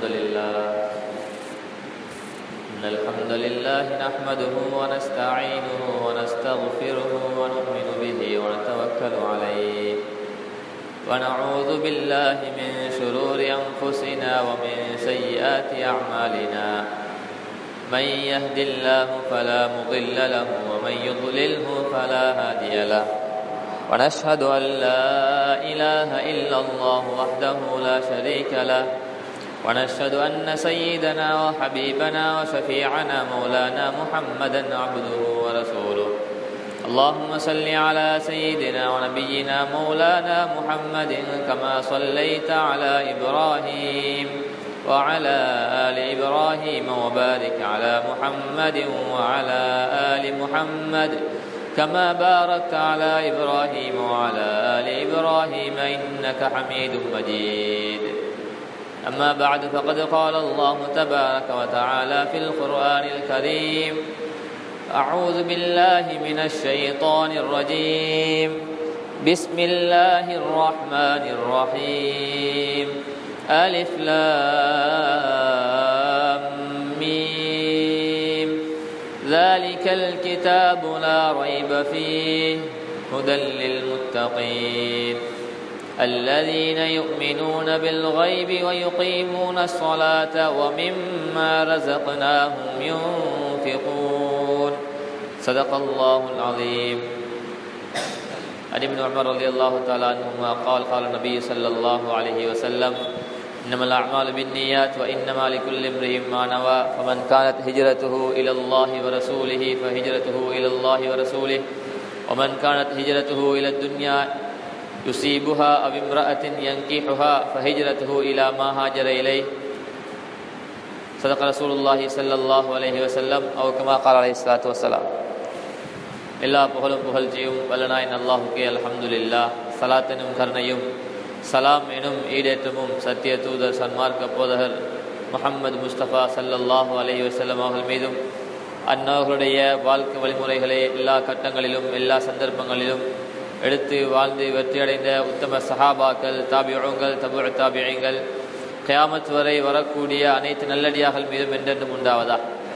الحمد لله إن الحمد لله نحمده ونستعينه ونستغفره ونؤمن به ونتوكل عليه ونعوذ بالله من شرور أنفسنا ومن سيئات أعمالنا من يهد الله فلا مضل له ومن يضلله فلا هادي له ونشهد أن لا إله إلا الله وحده لا شريك له ونشهد أن سيدنا وحبيبنا وشفيعنا مولانا محمدا عبده ورسوله اللهم صل على سيدنا ونبينا مولانا محمد كما صليت على إبراهيم وعلى آل إبراهيم وبارك على محمد وعلى آل محمد كما باركت على إبراهيم وعلى آل إبراهيم إنك حميد مجيد أما بعد فقد قال الله تبارك وتعالى في القرآن الكريم أعوذ بالله من الشيطان الرجيم بسم الله الرحمن الرحيم ألف لام ميم ذلك الكتاب لا ريب فيه هدى للمتقين الذين يؤمنون بالغيب ويقيمون الصلاة ومما رزقناهم ينفقون صدق الله العظيم عن ابن عمر رضي الله تعالى عنهما قال قال النبي صلى الله عليه وسلم إنما الأعمال بالنيات وإنما لكل امرئ ما نوى فمن كانت هجرته إلى الله ورسوله فهجرته إلى الله ورسوله ومن كانت هجرته إلى الدنيا يصيبها أو امرأة ينكحها فهجرته إلى ما هاجر إليه صدق رسول الله صلى الله عليه وسلم أو كما قال عليه الصلاة والسلام எல்லா புகழும் புகழ்ச்சியும் வல்லனாயின் அல்லாஹுக்கே அல்ஹம்துலில்லா சலாத் எனும் கருணையும் சலாம் எனும் ஈடேற்றமும் சத்திய தூதர் சன்மார்க்க போதகர் முகம்மது முஸ்தபா சல்லல்லாஹு அலஹி வசல்லம் அவர்கள் மீதும் அந்நவர்களுடைய வாழ்க்கை வழிமுறைகளை எல்லா கட்டங்களிலும் எல்லா சந்தர்ப்பங்களிலும் எடுத்து வாழ்ந்து வெற்றியடைந்த உத்தம சஹாபாக்கள் தாபியங்கள் தபு தாபியங்கள் கயாமத் வரை வரக்கூடிய அனைத்து நல்லடியார்கள் மீதும் என்றென்றும் உண்டாவதா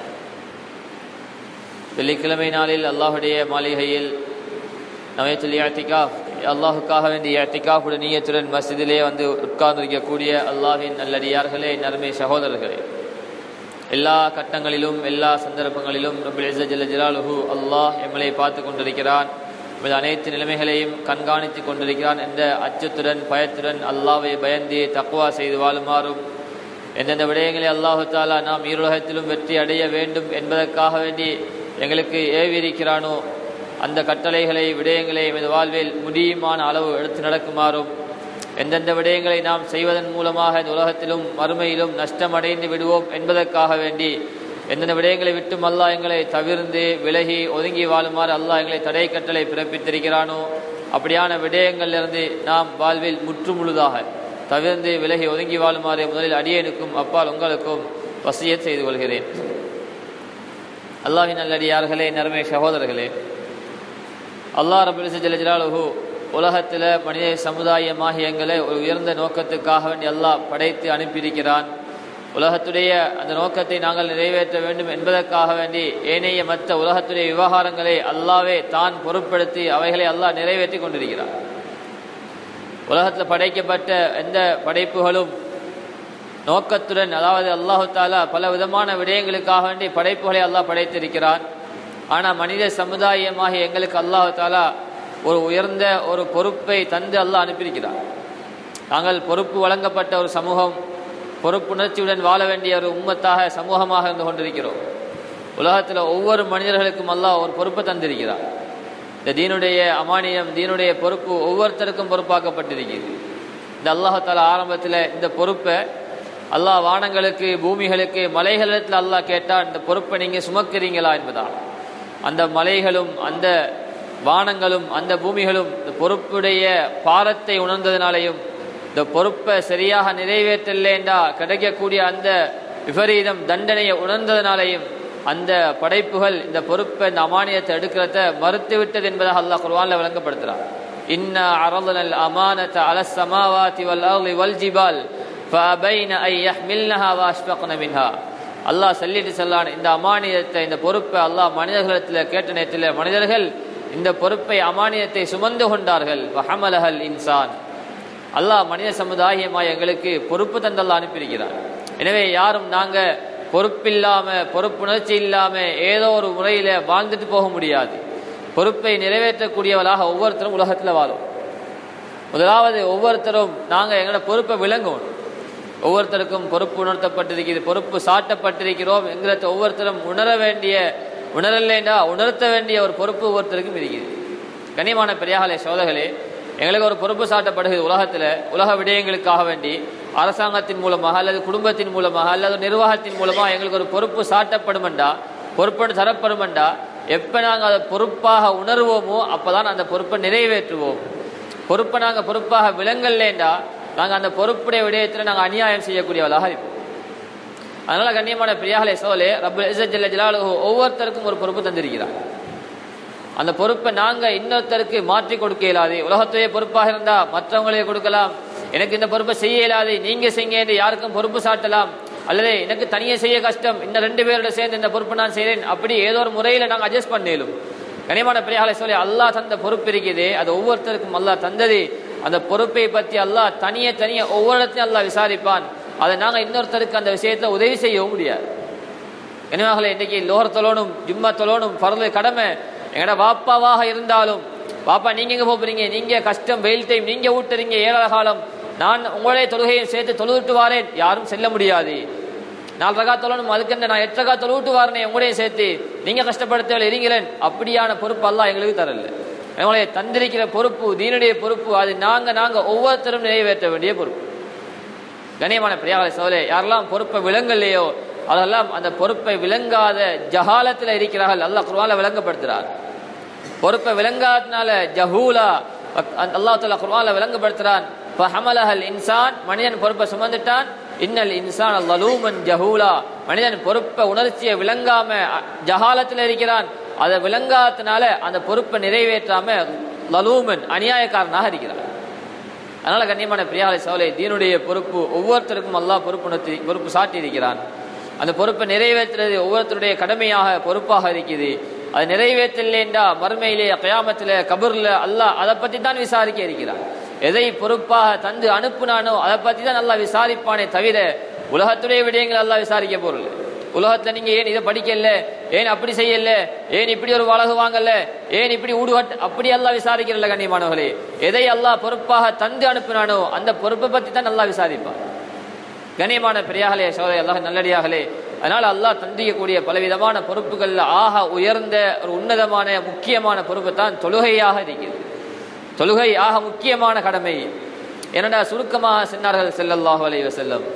வெள்ளிக்கிழமை நாளில் அல்லாஹுடைய மாளிகையில் நவயத்தில் யாத்திகா அல்லாஹுக்காக வேண்டிய யாத்திகாவுடைய நீயத்துடன் மசிதிலே வந்து உட்கார்ந்திருக்கக்கூடிய அல்லாஹின் நல்லடியார்களே நர்மை சகோதரர்களே எல்லா கட்டங்களிலும் எல்லா சந்தர்ப்பங்களிலும் ரபுல் ஜல்ல ஜலாலுஹு அல்லாஹ் எம்மளை பார்த்து கொண்டிருக்கிறான் நமது அனைத்து நிலைமைகளையும் கண்காணித்து கொண்டிருக்கிறான் என்ற அச்சத்துடன் பயத்துடன் அல்லாவை பயந்து தக்குவா செய்து வாழுமாறும் எந்தெந்த விடயங்களை அல்லாஹு தாலா நாம் ஈருலகத்திலும் வெற்றி அடைய வேண்டும் என்பதற்காக வேண்டி எங்களுக்கு ஏவியிருக்கிறானோ அந்த கட்டளைகளை விடயங்களை எமது வாழ்வில் முடியுமான அளவு எடுத்து நடக்குமாறும் எந்தெந்த விடயங்களை நாம் செய்வதன் மூலமாக இந்த உலகத்திலும் மறுமையிலும் நஷ்டமடைந்து விடுவோம் என்பதற்காக வேண்டி எந்தெந்த விடயங்களை விட்டும் அல்லாஹ் எங்களை தவிர்ந்து விலகி ஒதுங்கி வாழுமாறு அல்லாஹ் எங்களை தடை கட்டளை பிறப்பித்திருக்கிறானோ அப்படியான விடயங்களிலிருந்து நாம் வாழ்வில் முற்றுமுழுதாக தவிர்ந்து விலகி ஒதுங்கி வாழுமாறு முதலில் அடியனுக்கும் அப்பால் உங்களுக்கும் வசியத் செய்து கொள்கிறேன் அல்லாஹின் நல்லடியார்களே நரமே சகோதரர்களே அல்லாஹ் ரபுல் ஜலஜலாலுஹு உலகத்தில் மனித சமுதாயமாகியங்களை ஒரு உயர்ந்த நோக்கத்துக்காக வேண்டி அல்லாஹ் படைத்து அனுப்பியிருக்கிறான் உலகத்துடைய அந்த நோக்கத்தை நாங்கள் நிறைவேற்ற வேண்டும் என்பதற்காக வேண்டி ஏனைய மற்ற உலகத்துடைய விவகாரங்களை அல்லாவே தான் பொருட்படுத்தி அவைகளை அல்லாஹ் நிறைவேற்றி கொண்டிருக்கிறார் உலகத்தில் படைக்கப்பட்ட எந்த படைப்புகளும் நோக்கத்துடன் அதாவது அல்லாஹு தாலா பல விதமான விடயங்களுக்காக வேண்டி படைப்புகளை அல்லாஹ் படைத்திருக்கிறான் ஆனால் மனித சமுதாயமாக எங்களுக்கு அல்லாஹு தாலா ஒரு உயர்ந்த ஒரு பொறுப்பை தந்து அல்லாஹ் அனுப்பியிருக்கிறார் நாங்கள் பொறுப்பு வழங்கப்பட்ட ஒரு சமூகம் பொறுப்புணர்ச்சியுடன் வாழ வேண்டிய ஒரு உம்மத்தாக சமூகமாக இருந்து கொண்டிருக்கிறோம் உலகத்தில் ஒவ்வொரு மனிதர்களுக்கும் அல்லாஹ் ஒரு பொறுப்பை தந்திருக்கிறார் இந்த தீனுடைய அமானியம் தீனுடைய பொறுப்பு ஒவ்வொருத்தருக்கும் பொறுப்பாக்கப்பட்டிருக்கிறது இந்த அல்லாஹால ஆரம்பத்தில் இந்த பொறுப்பை அல்லாஹ் வானங்களுக்கு பூமிகளுக்கு மலைகளிடத்தில் அல்லாஹ் கேட்டால் இந்த பொறுப்பை நீங்கள் சுமக்கிறீங்களா என்பதான் அந்த மலைகளும் அந்த வானங்களும் அந்த பூமிகளும் இந்த பொறுப்புடைய பாரத்தை உணர்ந்ததினாலையும் இந்த பொறுப்பை சரியாக நிறைவேற்றலேண்டா கிடைக்கக்கூடிய அந்த விபரீதம் தண்டனையை உணர்ந்ததினாலையும் அந்த படைப்புகள் இந்த பொறுப்பை இந்த அமானியத்தை எடுக்கிறத மறுத்து விட்டது என்பதாக அல்லாஹ் குர்ஆன்ல விளங்கப்படுத்துறார் இன்னா அரதனல் அமானத அல சமாவாதி வல் அர்லி வல் ஜிபால் فأبين أن يحملنها وأشفقن منها அல்லாஹ் சொல்லிட்டு சொல்லான் இந்த அமானியத்தை இந்த பொறுப்பை அல்லாஹ் மனிதர்களிடத்தில் கேட்ட நேரத்தில் மனிதர்கள் இந்த பொறுப்பை அமானியத்தை சுமந்து கொண்டார்கள் வஹமலஹல் இன்சான் அல்லாஹ் மனித சமுதாயமாய் எங்களுக்கு பொறுப்பு தந்தல்லா அனுப்பியிருக்கிறார் எனவே யாரும் நாங்க பொறுப்பில்லாம பொறுப்புணர்ச்சி இல்லாம ஏதோ ஒரு முறையில வாழ்ந்துட்டு போக முடியாது பொறுப்பை நிறைவேற்றக்கூடியவளாக ஒவ்வொருத்தரும் உலகத்துல வாழும் முதலாவது ஒவ்வொருத்தரும் நாங்க எங்களோட பொறுப்பை விளங்குவோம் ஒவ்வொருத்தருக்கும் பொறுப்பு உணர்த்தப்பட்டிருக்கிறது பொறுப்பு சாட்டப்பட்டிருக்கிறோம் என்கிறத ஒவ்வொருத்தரும் உணர வேண்டிய உணரலைன்னா உணர்த்த வேண்டிய ஒரு பொறுப்பு ஒவ்வொருத்தருக்கும் இருக்குது கனியமான பெரியாகலே சோதகளே எங்களுக்கு ஒரு பொறுப்பு சாட்டப்படுகிறது உலகத்தில் உலக விடயங்களுக்காக வேண்டி அரசாங்கத்தின் மூலமாக அல்லது குடும்பத்தின் மூலமாக அல்லது நிர்வாகத்தின் மூலமாக எங்களுக்கு ஒரு பொறுப்பு சாட்டப்படுமெண்டா பொறுப்பு தரப்படுமெண்டா எப்போ நாங்கள் அதை பொறுப்பாக உணர்வோமோ அப்பதான் அந்த பொறுப்பை நிறைவேற்றுவோம் பொறுப்பை நாங்கள் பொறுப்பாக விலங்கல்லேண்டா நாங்கள் அந்த பொறுப்புடைய விடயத்தில் நாங்கள் அநியாயம் செய்யக்கூடியவளாக இருப்போம் அதனால கண்ணியமான பிரியாகலை சோலே ரபுல் இசஜல்ல ஜலாலுஹு ஒவ்வொருத்தருக்கும் ஒரு பொறுப்பு தந்திருக்கிறார் அந்த பொறுப்பை நாங்க இன்னொருத்தருக்கு மாற்றி கொடுக்க இயலாது உலகத்துடைய பொறுப்பாக இருந்தா மற்றவங்களே கொடுக்கலாம் எனக்கு இந்த பொறுப்பை செய்ய இயலாது நீங்க செய்யுங்க என்று யாருக்கும் பொறுப்பு சாட்டலாம் அல்லது எனக்கு தனியே செய்ய கஷ்டம் இன்னும் ரெண்டு பேரோட சேர்ந்து இந்த பொறுப்பை நான் செய்கிறேன் அப்படி ஏதோ ஒரு முறையில் நாங்கள் அட்ஜஸ்ட் பண்ணிடும் கனிமான பிரியாலை சொல்லி அல்லாஹ் தந்த பொறுப்பு இருக்குது அது ஒவ்வொருத்தருக்கும் அல்லாஹ் தந்தது அந்த பொறுப்பை பற்றி அல்லாஹ் தனியே தனியே ஒவ்வொரு இடத்தையும் அல்லாஹ் விசாரிப்பான் அதை நாங்கள் இன்னொருத்தருக்கு அந்த விஷயத்தில் உதவி செய்யவும் முடியாது கனிமாகளை இன்னைக்கு லோகர் தொழணும் ஜும்மா தொழணும் பரது கடமை எங்கட வாப்பாவாக இருந்தாலும் பாப்பா நீங்க எங்க போறீங்க நீங்க கஷ்டம் வெயில் டைம் நீங்க ஊட்டுறீங்க ஏழாத காலம் நான் உங்களுடைய தொழுகையை சேர்த்து தொழுவிட்டு வாரேன் யாரும் செல்ல முடியாது நாலு ரகா தொழணும் அதுக்கு என்ன நான் எட்டு ரகா தொழுவிட்டு வாரனே உங்களையும் சேர்த்து நீங்க கஷ்டப்படுத்த இருங்களேன் அப்படியான பொறுப்பு எல்லாம் எங்களுக்கு தரல எங்களுடைய தந்திரிக்கிற பொறுப்பு தீனுடைய பொறுப்பு அது நாங்க நாங்க ஒவ்வொருத்தரும் நிறைவேற்ற வேண்டிய பொறுப்பு கண்ணியமான பிரியாவை சோலே யாரெல்லாம் பொறுப்பை விளங்கலையோ அதெல்லாம் அந்த பொறுப்பை விளங்காத ஜஹாலத்தில் இருக்கிறார்கள் அல்லாஹ் குர்வால விளங்கப்படுத்துறார் பொறுப்பை விளங்காதனால ஜஹூலா அல்லாஹ் தாலா குர்வால விளங்கப்படுத்துறான் ஃபஹமலஹல் இன்சான் மனிதன் பொறுப்பை சுமந்துட்டான் இன்னல் இன்சான் லலூமன் ஜஹூலா மனிதன் பொறுப்பை உணர்ச்சியை விளங்காம ஜஹாலத்தில் இருக்கிறான் அதை விளங்காதனால அந்த பொறுப்பை நிறைவேற்றாம லலூமன் அநியாயக்காரனாக இருக்கிறான் அதனால கண்ணியமான பிரியாலை சோலை தீனுடைய பொறுப்பு ஒவ்வொருத்தருக்கும் அல்லாஹ் பொறுப்பு உணர்த்தி பொறுப்பு சாட்டி இருக்கிறான் அந்த பொறுப்பை நிறைவேற்றுறது ஒவ்வொருத்தருடைய கடமையாக பொறுப்பாக இருக்குது அது நிறைவேற்றலேண்டா மறுமையிலே கயாமத்தில் கபூர்ல அல்லாஹ் அதை பற்றி தான் விசாரிக்க இருக்கிறான் எதை பொறுப்பாக தந்து அனுப்புனானோ அதை பற்றி தான் நல்லா விசாரிப்பானே தவிர உலகத்துடைய விடயங்கள் எல்லாம் விசாரிக்க பொருள் உலகத்துல நீங்க ஏன் இதை படிக்கல ஏன் அப்படி செய்யல ஏன் இப்படி ஒரு வழகு வாங்கல ஏன் இப்படி ஊடுகட் அப்படி எல்லாம் விசாரிக்கிறல்ல கண்ணியமானவர்களே எதை அல்லாஹ் பொறுப்பாக தந்து அனுப்பினானோ அந்த பொறுப்பை பத்தி தான் நல்லா விசாரிப்பான் கண்ணியமான பெரியாகலே சோதரை அல்லாஹ் நல்லடியாகலே அதனால அல்லாஹ் தந்திக்கக்கூடிய பலவிதமான பொறுப்புகள்ல ஆக உயர்ந்த ஒரு உன்னதமான முக்கியமான பொறுப்பு தான் தொழுகையாக இருக்கிறது தொழுகை ஆக முக்கியமான கடமை என்னடா சுருக்கமாக சொன்னார்கள் செல்லல்லாஹு அலைஹி வஸல்லம்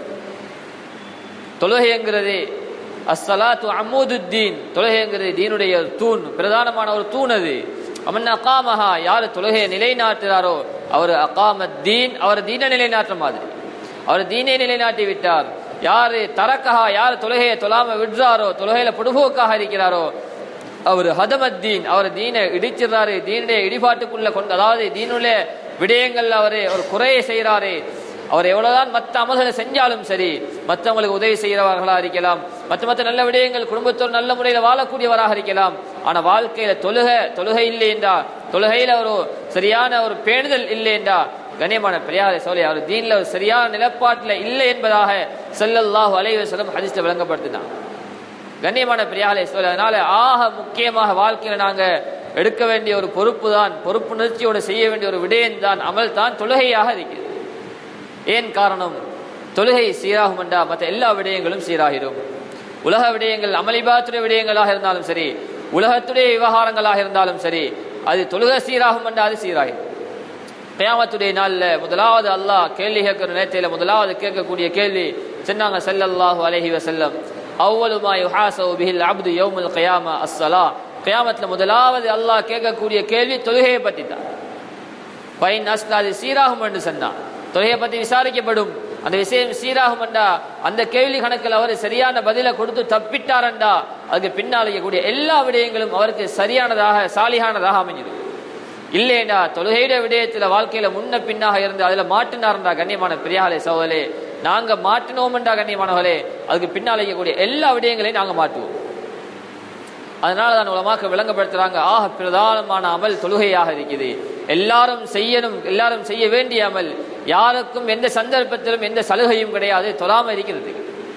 தொழுகைங்கிறது அஸ்ஸலாத்து அமுதுத்தீன் தொழுகைங்கிறது தீனுடைய தூண் பிரதானமான ஒரு தூண் அது அவன் அகாமஹா யார் தொழுகையை நிலைநாட்டுறாரோ அவர் அகாமத் தீன் அவர் தீன நிலைநாட்டுற மாதிரி அவர் தீனை நிலைநாட்டி விட்டார் யாரு தரக்கஹா யார் தொழுகையை தொழாம விடுறாரோ தொழுகையில பொடுபோக்காக இருக்கிறாரோ அவர் ஹதமத்தீன் அவர் தீனை இடிச்சிடுறாரு தீனுடைய இடிபாட்டுக்குள்ள கொண்டு அதாவது தீனுடைய விடயங்கள் அவரு ஒரு குறையை செய்கிறாரு அவர் எவ்வளவுதான் மற்ற அமல்களை செஞ்சாலும் சரி மற்றவங்களுக்கு உதவி செய்கிறவர்களா இருக்கலாம் மற்ற மற்ற நல்ல விடயங்கள் குடும்பத்தோடு நல்ல முறையில் வாழக்கூடியவராக இருக்கலாம் ஆனா வாழ்க்கையில தொழுக தொழுகை இல்லையென்றா தொழுகையில ஒரு சரியான ஒரு பேணுதல் இல்லையென்றா கண்ணியமான பெரியாரை சொல்லி அவர் தீன்ல ஒரு சரியான நிலப்பாட்டில் இல்லை என்பதாக செல்லல்லாஹு அலைவ செல்லம் ஹதிஸ்ட விளங்கப்படுத்தினான் கண்ணியமான பிரியாலை சொல்ல அதனால ஆக முக்கியமாக வாழ்க்கையில நாங்க எடுக்க வேண்டிய ஒரு பொறுப்பு தான் பொறுப்புணர்ச்சியோட செய்ய வேண்டிய ஒரு விடயம் தான் அமல் தான் தொழுகையாக இருக்கிறது ஏன் காரணம் தொழுகை சீராகும் என்றா மற்ற எல்லா விடயங்களும் சீராகிடும் உலக விடயங்கள் அமளிபாத்துடைய விடயங்களாக இருந்தாலும் சரி உலகத்துடைய விவகாரங்களாக இருந்தாலும் சரி அது தொழுகை சீராகும் என்றா அது சீராகிடும் கயாமத்துடைய நாள்ல முதலாவது அல்லாஹ் கேள்வி கேட்கிற நேரத்தில் முதலாவது கேட்கக்கூடிய கேள்வி சொன்னாங்க ஸல்லல்லாஹு அலைஹி வஸல்லம் அவ்வளவு மா யுஹாசபு பிஹில் அப்து யௌமுல் கியாமா அஸ்ஸலா கியாமத்துல முதலாவது அல்லாஹ் கேட்கக்கூடிய கேள்வி தொழுகையை பற்றி தான் பைன் அஸ்லா அது சீராகும் என்று சொன்னான் தொழுகையை பற்றி விசாரிக்கப்படும் அந்த விஷயம் சீராகும் என்றா அந்த கேள்வி கணக்கில் அவர் சரியான பதிலை கொடுத்து தப்பிட்டாரண்டா அதுக்கு பின்னால் கூடிய எல்லா விடயங்களும் அவருக்கு சரியானதாக சாலிகானதாக அமைஞ்சிடும் இல்லைண்டா தொழுகையுடைய விடயத்துல வாழ்க்கையில முன்ன பின்னாக இருந்து அதுல மாட்டினார்ன்றா கண்ணியமான பிரியாலை சோதலே நாங்க மாற்றினோம்ன்றா கண்ணியமானவர்களே அதுக்கு பின்னால் இருக்கக்கூடிய எல்லா விடயங்களையும் நாங்க மாற்றுவோம் அதனால தான் உலமாக்க விளங்கப்படுத்துறாங்க ஆக பிரதானமான அமல் தொழுகையாக இருக்குது எல்லாரும் செய்யணும் எல்லாரும் செய்ய வேண்டிய அமல் யாருக்கும் எந்த சந்தர்ப்பத்திலும் எந்த சலுகையும் கிடையாது தொழாம இருக்கிறது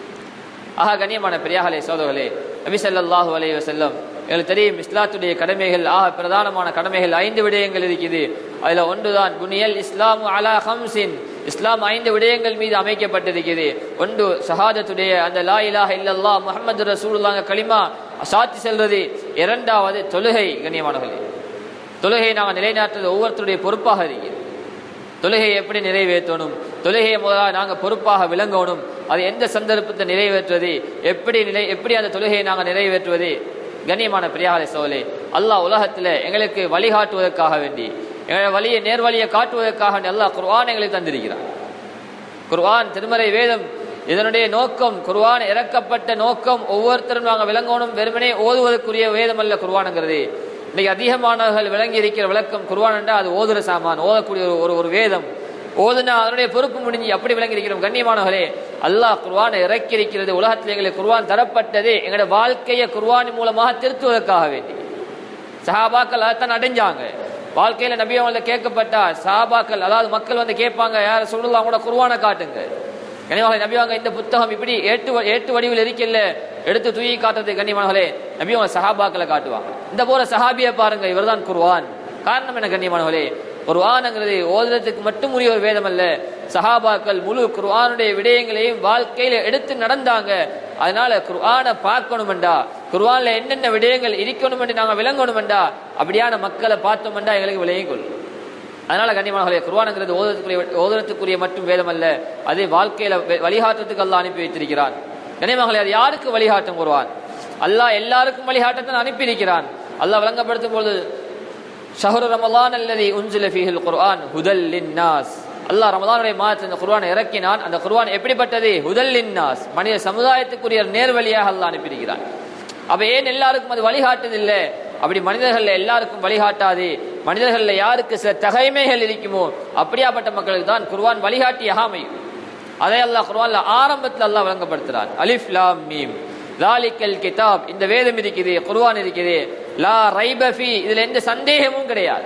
ஆக கண்ணியமான பெரியாகலே சோதர்களே நபி ஸல்லல்லாஹு அலைஹி வஸல்லம் எங்களுக்கு தெரியும் இஸ்லாத்துடைய கடமைகள் ஆக பிரதானமான கடமைகள் ஐந்து விடயங்கள் இருக்குது அதுல ஒன்றுதான் புனியல் இஸ்லாமு அலா ஹம்சின் இஸ்லாம் ஐந்து விடயங்கள் மீது அமைக்கப்பட்டிருக்கிறது ஒன்று ஷஹாதத்துடைய அந்த லா இலாஹ இல்லல்லாஹ் முஹம்மது ரசூலுல்லாஹ் களிமா சாத்தி செல்வது இரண்டாவது தொழுகை கண்ணியமானவர்களே தொழுகையை நாங்கள் நிலைநாட்டுறது ஒவ்வொருத்தருடைய பொறுப்பாக இருக்கிறது தொழுகையை எப்படி நிறைவேற்றணும் தொழுகையை முதலாக நாங்கள் பொறுப்பாக விளங்கணும் அது எந்த சந்தர்ப்பத்தை நிறைவேற்றுவது எப்படி நிலை எப்படி அந்த தொழுகையை நாங்கள் நிறைவேற்றுவது கண்ணியமான பிரியாலை சோலே அல்லாஹ் உலகத்தில் எங்களுக்கு வழிகாட்டுவதற்காக வேண்டி எங்களை வழியை நேர்வழியை காட்டுவதற்காக வேண்டி அல்லாஹ் குர்ஆன் எங்களுக்கு தந்திருக்கிறான் குர்ஆன் திருமறை வேதம் இதனுடைய நோக்கம் குர்ஆன் இறக்கப்பட்ட நோக்கம் ஒவ்வொருத்தரும் நாங்கள் விளங்கணும் வெறுமனே ஓதுவதற்குரிய வேதம் அல்ல குர்ஆனுங்கிறது இன்னைக்கு அதிகமானவர்கள் விளங்கி இருக்கிற விளக்கம் குர்ஆன் என்றால் அது ஓதுற சாமான் ஓதக்கூடிய ஒரு ஒரு ஒரு வேதம் ஓதுனா அதனுடைய பொறுப்பு முடிஞ்சு அப்படி விளங்கி இருக்கிறோம் கண்ணியமானவர்களே அல்லாஹ் குர்ஆனை இறக்கி இருக்கிறது உலகத்தில் எங்களுக்கு குர்ஆன் தரப்பட்டது எங்களுடைய வாழ்க்கையை குர்ஆன் மூலமாக திருத்துவதற்காக வேண்டி சஹாபாக்கள் அதைத்தான் அடைஞ்சாங்க வாழ்க்கையில நபி அவங்கள கேட்கப்பட்டா சஹாபாக்கள் அதாவது மக்கள் வந்து கேட்பாங்க யார சொல்லலாம் கூட குர்ஆனை காட்டுங்க கனிமகளே நபிவாங்க இந்த புத்தகம் இப்படி ஏட்டு வ- ஏட்டு வடிவில் இருக்கல எடுத்து தூக்கி காட்டுறது கண்ணியமானவர்களே நபி அவங்க சஹாபாக்களை காட்டுவாங்க இந்த போல சஹாபியை பாருங்க இவர்தான் குர்ஆன் காரணம் என்ன கண்ணியமானவர்களே குர்ஆனுங்கிறது ஓதுறதுக்கு மட்டும் உரிய ஒரு வேதம் அல்ல சஹாபாக்கள் முழு குர்ஆனுடைய விடயங்களையும் வாழ்க்கையில எடுத்து நடந்தாங்க அதனால குர்ஆனை பார்க்கணுமெண்டா குர்ஆன்ல என்னென்ன விடயங்கள் இருக்கணும் என்று நாங்க விளங்கணுமெண்டா அப்படியான மக்களை பார்த்தோம்டா எங்களுக்கு விளையும் கொள்ளும் அதனால கண்ணியமானவர்களே குர்ஆனுங்கிறது ஓதுறதுக்குரிய ஓதுறதுக்குரிய மட்டும் வேதம் அல்ல அது வாழ்க்கையில வெ- வழிகாட்டுறதுக்கு அல்லாஹ் அனுப்பி வைத்திருக்கிறான் கண்ணியமானவர்களே அது யாருக்கு வழிகாட்டும் குர்ஆன் அல்லாஹ் எல்லாருக்கும் வழிகாட்டத்தை அனுப்பி இருக்கிறான் அல்லாஹ் விளங்கப்படுத்தும் பொழுது ஷஹரு ரமலான் அல்லதி உன்சில ஃபீஹில் குர்ஆன் ஹுதல் லின்னாஸ் அல்லாஹ் ரமலானுடைய மாதத்தில் இந்த குர்ஆனை இறக்கினான் அந்த குர்ஆன் எப்படிப்பட்டது ஹுதல் லின்னாஸ் மனித சமுதாயத்துக்குரிய நேர்வழியாக அல்லாஹ் அனுப்பியிருக்கிறான் அப்ப ஏன் எல்லாருக்கும் அது வழிகாட்டுதில்லை அப்படி மனிதர்கள் எல்லாருக்கும் வழிகாட்டாது மனிதர்கள்ல யாருக்கு சில தகைமைகள் இருக்குமோ அப்படியாப்பட்ட மக்களுக்கு தான் குர்ஆன் வழிகாட்டியாக அமையும் அதை அல்லாஹ் குர்ஆன்ல ஆரம்பத்தில் அல்லாஹ் விளங்கப்படுத்துறான் அலிஃப் லாம் மீம் தாலிக்கல் கிதாப் இந்த வேதம் இருக்குது குர்ஆன் இருக்குது லா ரைப ஃபீ இதுல எந்த சந்தேகமும் கிடையாது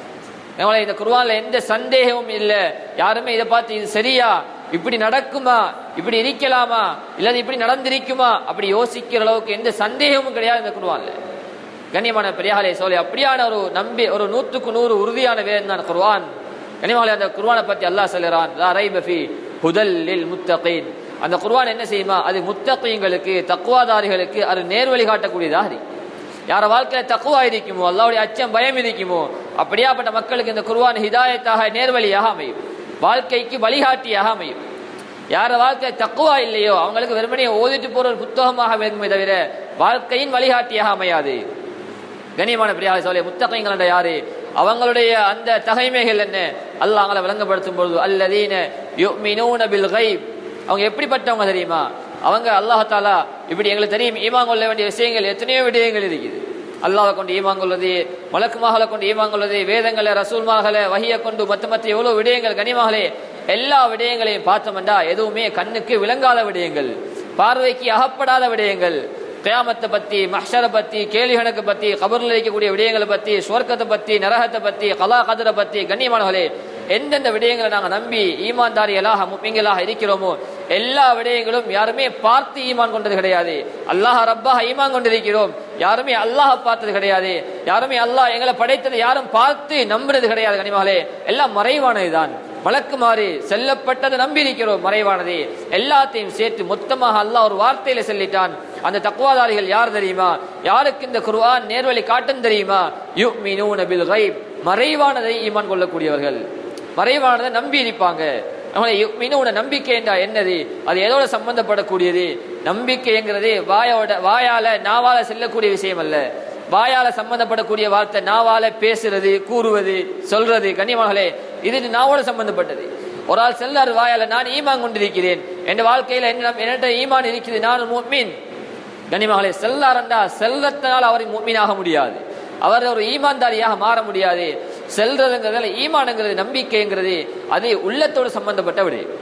நம்மள இந்த குர்ஆன்ல எந்த சந்தேகமும் இல்ல யாருமே இதை பார்த்து இது சரியா இப்படி நடக்குமா இப்படி இருக்கலாமா இல்லது இப்படி நடந்திருக்குமா அப்படி யோசிக்கிற அளவுக்கு எந்த சந்தேகமும் கிடையாது இந்த குர்ஆன்ல கண்ணியமான பெரியாலே சோலை அப்படியான ஒரு நம்பி ஒரு நூற்றுக்கு நூறு உறுதியான வேதம் தான் குர்ஆன் கண்ணியமாலே அந்த குர்ஆனை பத்தி அல்லாஹ் சொல்லுறான் லா ரைப ஃபீ ஹுதல் லில் முத்தகீன் அந்த குர்ஆன் என்ன செய்யுமா அது முத்தகீங்களுக்கு தக்குவாதாரிகளுக்கு அது நேர்வழி காட்டக்கூடியதாக இருக்கு யார வாழ்க்கையில தக்குவா இருக்குமோ அல்லாவுடைய அச்சம் பயம் இருக்குமோ அப்படியாப்பட்ட மக்களுக்கு இந்த குர்ஆன் ஹிதாயத்தாக நேர்வழியாக அமையும் வாழ்க்கைக்கு வழிகாட்டியாக அமையும் யார வாழ்க்கை தக்குவா இல்லையோ அவங்களுக்கு வெறுமனே ஓதிட்டு போற ஒரு புத்தகமாக வேண்டுமே தவிர வாழ்க்கையின் வழிகாட்டியாக அமையாது கண்ணியமான பிரியா சோலை முத்தகைங்கள் யாரு அவங்களுடைய அந்த தகைமைகள் என்ன அல்லாஹ் அவங்களை விளங்கப்படுத்தும் பொழுது அல்லதீன யுமினூன பில் கைப் அவங்க எப்படிப்பட்டவங்க தெரியுமா அவங்க அல்லாஹாலா இப்படி எங்களுக்கு தெரியும் ஈமான் கொள்ள வேண்டிய விஷயங்கள் எத்தனையோ விடயங்கள் இருக்குது அல்லாஹை கொண்டு ஈமான் கொள்வது மலக்குமாகலை கொண்டு ஈமான் கொள்வது வேதங்களை ரசூல்மாகலை வகியை கொண்டு மத்த மத்த எவ்வளவு விடயங்கள் கனிமாகலே எல்லா விடயங்களையும் பார்த்தோம்டா எதுவுமே கண்ணுக்கு விளங்காத விடயங்கள் பார்வைக்கு அகப்படாத விடயங்கள் கியாமத்தை பத்தி மஹ்ஷரை பத்தி கேள்வி கணக்கு பத்தி கபர்ல இருக்கக்கூடிய விடயங்களை பத்தி சுவர்க்கத்தை பத்தி நரகத்தை பத்தி கலா கதிரை பத்தி கண்ணியமானவர்களே எந்தெந்த விடயங்களை நாங்க நம்பி ஈமான்தாரிகளாக முப்பிங்களாக இருக்கிறோமோ எல்லா விடயங்களும் யாருமே பார்த்து ஈமான் கொண்டது கிடையாது அல்லாஹ் ரப்பாக ஈமான் கொண்டிருக்கிறோம் யாருமே அல்லாஹ் பார்த்தது கிடையாது யாருமே அல்லாஹ் எங்களை படைத்தது யாரும் பார்த்து நம்புறது கிடையாது கனிமகளே எல்லாம் மறைவானதுதான் மலக்குமாறு செல்லப்பட்டதை நம்பி இருக்கிறோம் மறைவானது எல்லாத்தையும் சேர்த்து மொத்தமாக அல்லாஹ் ஒரு வார்த்தையில சொல்லிட்டான் அந்த தக்குவாதாரிகள் யார் தெரியுமா யாருக்கு இந்த குர்ஆன் நேர்வழி காட்டும் தெரியுமா யுமினூன பில் கைப் மறைவானதை ஈமான் கொள்ளக்கூடியவர்கள் மறைவானதை நம்பி இருப்பாங்க அவங்களை யுமினூன நம்பிக்கை என்றா என்னது அது எதோட சம்பந்தப்படக்கூடியது நம்பிக்கைங்கிறது வாயோட வாயால நாவால செல்லக்கூடிய விஷயம் அல்ல வாயால சம்பந்தப்படக்கூடிய வார்த்தை நாவால பேசுறது கூறுவது சொல்றது கண்ணியமாகலே இது நாவோட சம்பந்தப்பட்டது ஒரு ஆள் செல்லார் வாயால நான் ஈமான் கொண்டிருக்கிறேன் என் வாழ்க்கையில என்ன என்னட்ட ஈமான் இருக்குது நான் முஃமின் கனிமகளே செல்லாரண்டா செல்லத்தினால் அவர் முக்மீனாக முடியாது அவர் ஒரு ஈமான்தாரியாக மாற முடியாது செல்றதுங்கிறதுல ஈமானுங்கிறது நம்பிக்கைங்கிறது அது உள்ளத்தோடு சம்பந்தப்பட்ட விடயம்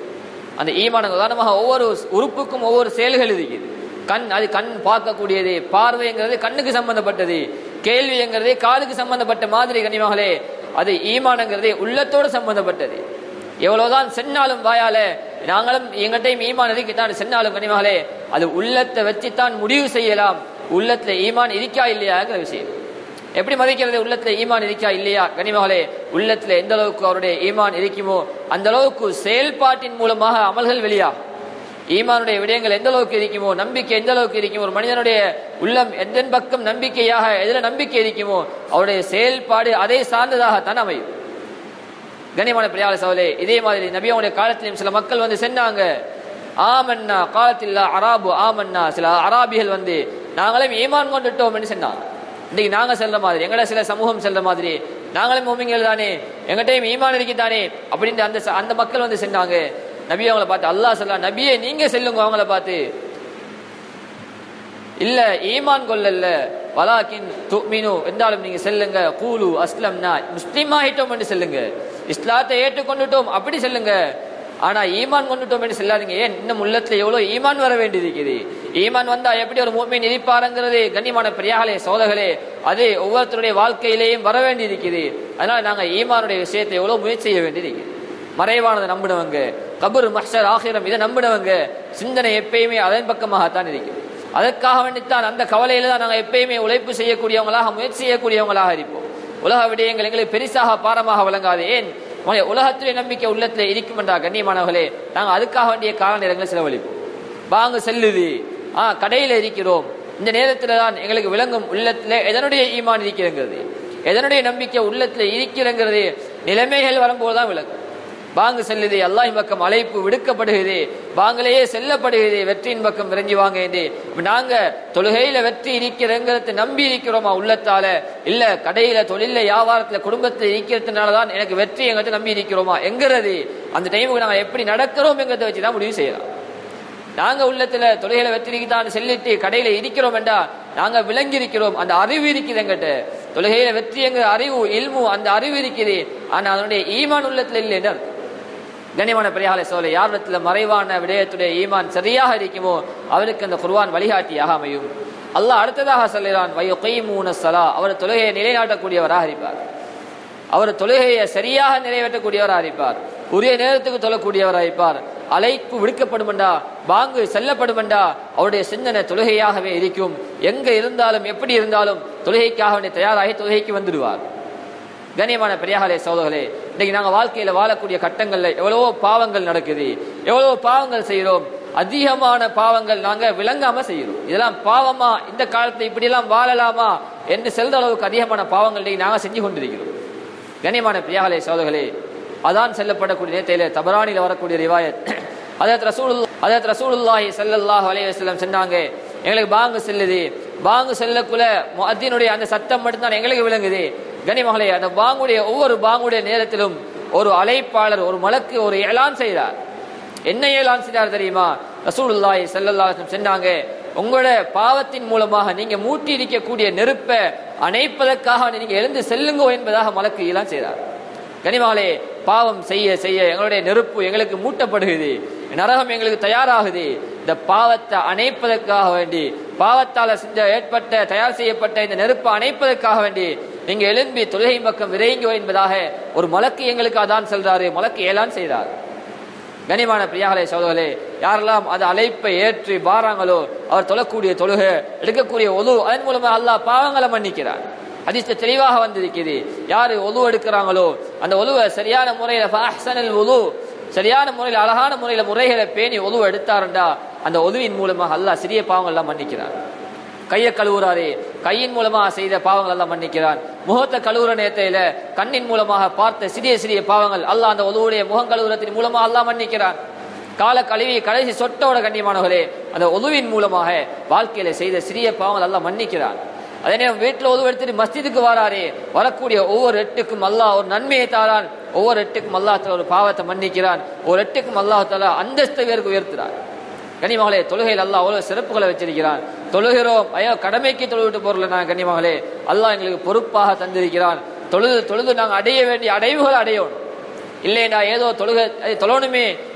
அந்த ஈமான உதாரணமாக ஒவ்வொரு உறுப்புக்கும் ஒவ்வொரு செயல்கள் இருக்குது கண் அது கண் பார்க்கக்கூடியது பார்வைங்கிறது கண்ணுக்கு சம்பந்தப்பட்டது கேள்விங்கிறது காதுக்கு சம்பந்தப்பட்ட மாதிரி கனிமகளே அது ஈமானங்கிறது உள்ளத்தோடு சம்பந்தப்பட்டது எவ்வளவுதான் சென்னாலும் வாயால நாங்களும் எங்கிட்டையும் ஈமான் இருக்குத்தான் சென்னாலும் கனிமகளே அது உள்ளத்தை வச்சுத்தான் முடிவு செய்யலாம் உள்ளத்துல ஈமான் இருக்கா இல்லையாங்கிற விஷயம் எப்படி மதிக்கிறது உள்ளத்துல ஈமான் இருக்கா இல்லையா கனிமகளே உள்ளத்துல எந்த அளவுக்கு அவருடைய ஈமான் இருக்குமோ அந்த அளவுக்கு செயல்பாட்டின் மூலமாக அமல்கள் வெளியாகும் ஈமானுடைய விடயங்கள் எந்த அளவுக்கு இருக்குமோ நம்பிக்கை எந்த அளவுக்கு இருக்குமோ ஒரு மனிதனுடைய உள்ளம் எந்த பக்கம் நம்பிக்கையாக எதுல நம்பிக்கை இருக்குமோ அவருடைய செயல்பாடு அதை சார்ந்ததாகத்தான் அமையும் கனிமான பிரியாள சோலே இதே மாதிரி நபியாவுடைய காலத்திலும் சில மக்கள் வந்து சென்னாங்க ஆமன்னா காலத்தில் அராபு ஆமன்னா சில அராபிகள் வந்து நாங்களும் ஈமான் கொண்டுட்டோம் என்று சொன்னாங்க இன்னைக்கு நாங்க செல்ற மாதிரி எங்கட சில சமூகம் செல்ற மாதிரி நாங்களும் மோமிங்கள் தானே எங்கிட்டையும் ஈமான் இருக்குதானே அப்படின்ட்டு அந்த அந்த மக்கள் வந்து சென்னாங்க நபி அவங்கள பார்த்து அல்லாஹ் சொல்லா நபியே நீங்க செல்லுங்க அவங்கள பார்த்து இல்ல ஈமான் கொள்ளல்ல வலாக்கின் துமினு என்றாலும் நீங்க செல்லுங்க கூலு அஸ்லம்னா முஸ்லீம் ஆகிட்டோம் என்று செல்லுங்க இஸ்லாத்தை ஏற்றுக்கொண்டுட்டோம் அப்படி செல்லுங்க ஆனா ஈமான் கொண்டுட்டோம் என்று செல்லாதீங்க ஏன் இன்னும் உள்ளத்துல எவ்வளவு ஈமான் வர வேண்டியது இருக்குது ஈமான் வந்தா எப்படி ஒரு மூமின் இருப்பாருங்கிறது கண்ணியமான பிரியாகளே சோதகளே அது ஒவ்வொருத்தருடைய வாழ்க்கையிலேயும் வர வேண்டியது இருக்குது அதனால நாங்க ஈமானுடைய விஷயத்தை எவ்வளவு முயற்சி செய்ய வேண்டியது இருக்குது மறைவானதை நம்பினவங்க கபர் மஹர் ஆகிரம் இதை நம்பினவங்க சிந்தனை எப்பயுமே அதன் பக்கமாகத்தான் இருக்குது அதற்காக வேண்டித்தான் அந்த கவலையில தான் நாங்கள் எப்பயுமே உழைப்பு செய்யக்கூடியவங்களாக முயற்சி செய்யக்கூடியவங்களாக இருப்போம் உலக விடயங்கள் எங்களுக்கு பெரிசாக பாரமாக விளங்காது ஏன் உலகத்திலே நம்பிக்கை உள்ளத்திலே இருக்கும் என்றா கண்ணியமானவர்களே நாங்கள் அதுக்காக வேண்டிய கால நேரங்களை செலவழிப்போம் வாங்க செல்லுது ஆ கடையில் இருக்கிறோம் இந்த நேரத்தில் தான் எங்களுக்கு விளங்கும் உள்ளத்துல எதனுடைய ஈமான் இருக்கிறங்கிறது எதனுடைய நம்பிக்கை உள்ளத்துல இருக்கிறங்கிறது நிலைமைகள் வரும்போது தான் விளங்கும் வாங்க செல்லுது அல்லாஹின் பக்கம் அழைப்பு விடுக்கப்படுகிறது வாங்களையே செல்லப்படுகிறது வெற்றியின் பக்கம் விரைஞ்சி வாங்க என்று நாங்க தொழுகையில வெற்றி இருக்கிறங்கிறத நம்பி இருக்கிறோமா உள்ளத்தால இல்ல கடையில தொழில வியாபாரத்துல குடும்பத்துல இருக்கிறதுனாலதான் எனக்கு வெற்றி எங்கிட்ட நம்பி இருக்கிறோமா எங்கிறது அந்த டைமுக்கு நாங்க எப்படி நடக்கிறோம் எங்கிறத வச்சுதான் முடிவு செய்யலாம் நாங்க உள்ளத்துல தொழுகையில வெற்றிதான் செல்லிட்டு கடையில இருக்கிறோம் என்றா நாங்க விளங்கி இருக்கிறோம் அந்த அறிவு இருக்குது எங்கிட்ட தொழுகையில வெற்றி எங்க அறிவு இல்மு அந்த அறிவு இருக்குது ஆனா அதனுடைய ஈமான் உள்ளத்துல இல்லை என்று கனிமான பெரியாலை சோலை யாரிடத்துல மறைவான விடயத்துடைய ஈமான் சரியாக இருக்குமோ அவருக்கு அந்த குர்வான் வழிகாட்டியாக அமையும் அல்லாஹ் அடுத்ததாக சொல்லுகிறான் வயோ கைமூன சலா அவர் தொழுகையை நிலைநாட்டக்கூடியவராக இருப்பார் அவர் தொழுகையை சரியாக நிறைவேற்றக்கூடியவராக இருப்பார் உரிய நேரத்துக்கு தொழக்கூடியவராக இருப்பார் அழைப்பு விடுக்கப்படுமெண்டா பாங்கு செல்லப்படுமெண்டா அவருடைய சிந்தனை தொழுகையாகவே இருக்கும் எங்க இருந்தாலும் எப்படி இருந்தாலும் தொழுகைக்காக வேண்டிய தயாராகி தொழுகைக்கு வந்துடுவார் கண்ணியமான பெரியாகலே சோதர்களே இன்னைக்கு நாங்க வாழ்க்கையில வாழக்கூடிய கட்டங்கள்ல எவ்வளவோ பாவங்கள் நடக்குது எவ்வளவோ பாவங்கள் செய்யறோம் அதிகமான பாவங்கள் நாங்க விளங்காம செய்யறோம் இதெல்லாம் பாவமா இந்த காலத்துல இப்படி எல்லாம் வாழலாமா என்று செல்ற அளவுக்கு அதிகமான பாவங்கள் நாங்க செஞ்சு கொண்டிருக்கிறோம் கண்ணியமான பிரியாகலே சோதர்களே அதான் செல்லப்படக்கூடிய நேரத்தில தபரானில வரக்கூடிய ரிவாயத் அதத் ரசூல் அதத் ரசூலுல்லாஹி ஸல்லல்லாஹு அலைஹி வஸல்லம் சொன்னாங்க எங்களுக்கு பாங்கு செல்லுது பாங்கு செல்லக்குள்ள முஅத்தினுடைய அந்த சத்தம் மட்டும்தான் எங்களுக்கு விளங்குது கனிமகளே அந்த பாங்குடைய ஒவ்வொரு பாங்குடைய நேரத்திலும் ஒரு அழைப்பாளர் ஒரு மலக்கு ஒரு ஏலான் செய்கிறார் என்ன ஏலான் செய்தார் தெரியுமா ரசூலுல்லாஹி ஸல்லல்லாஹு அலைஹி வஸல்லம் சொன்னாங்க உங்களோட பாவத்தின் மூலமாக நீங்க மூட்டி இருக்கக்கூடிய நெருப்பை அணைப்பதற்காக நீங்க எழுந்து செல்லுங்கோ என்பதாக மலக்கு ஏலான் செய்தார் கனிமாலே பாவம் செய்ய செய்ய எங்களுடைய நெருப்பு எங்களுக்கு மூட்டப்படுகிறது நரகம் எங்களுக்கு தயாராகுது இந்த பாவத்தை அணைப்பதற்காக வேண்டி பாவத்தால செஞ்ச ஏற்பட்ட தயார் செய்யப்பட்ட இந்த நெருப்பை அணைப்பதற்காக வேண்டி நீங்க எழும்பி தொழுகை பக்கம் விரைங்கோ என்பதாக ஒரு மலக்கு எங்களுக்கு அதான் செல்றாரு மலக்கு ஏலான் செய்தார் கனிமான பிரியாகலே சோதர்களே யாரெல்லாம் அந்த அழைப்பை ஏற்றி பாராங்களோ அவர் தொழக்கூடிய தொழுகை எடுக்கக்கூடிய ஒது அதன் மூலமா அல்லாஹ் பாவங்களை மன்னிக்கிறார் அதிர்ஷ்ட தெளிவாக வந்திருக்குது யாரு ஒலு எடுக்கிறாங்களோ அந்த ஒலுவை சரியான முறையில ஃபாஹ்சனல் ஒலு சரியான முறையில் அழகான முறையில முறைகளை பேணி ஒலு எடுத்தாருண்டா அந்த ஒதுவின் மூலமாக அல்லாஹ் சிறிய பாவங்கள் எல்லாம் மன்னிக்கிறார் கையை கழுவுறாரு கையின் மூலமாக செய்த பாவங்கள் எல்லாம் மன்னிக்கிறான் முகத்தை கழுவுற நேரத்தையில கண்ணின் மூலமாக பார்த்த சிறிய சிறிய பாவங்கள் அல்லாஹ் அந்த ஒதுவுடைய முகம் கழுவுறத்தின் மூலமாக அல்லாஹ் மன்னிக்கிறான் கால கழுவி கடைசி சொட்டோட கண்ணியமானவர்களே அந்த ஒதுவின் மூலமாக வாழ்க்கையில செய்த சிறிய பாவங்கள் எல்லாம் மன்னிக்கிறான் அதே நேரம் வீட்டில் உதவு எடுத்துட்டு மஸ்ஜிதுக்கு வராரே வரக்கூடிய ஒவ்வொரு எட்டுக்கும் அல்லாஹ் ஒரு நன்மையை தாரான் ஒவ்வொரு எட்டுக்கும் அல்லாஹ் ஒரு பாவத்தை மன்னிக்கிறான் ஒரு எட்டுக்கும் அல்லாஹ் தாலா அந்தஸ்து பேருக்கு உயர்த்துறான் கனிமகளே தொழுகையில் அல்லாஹ் அவ்வளவு சிறப்புகளை வச்சிருக்கிறான் தொழுகிறோம் ஐயோ கடமைக்கு தொழுவிட்டு போறல நான் கனிமகளே அல்லாஹ் எங்களுக்கு பொறுப்பாக தந்திருக்கிறான் தொழுது தொழுது நாங்கள் அடைய வேண்டிய அடைவுகள் அடையணும் இல்லைடா ஏதோ தொழுக தொழணுமே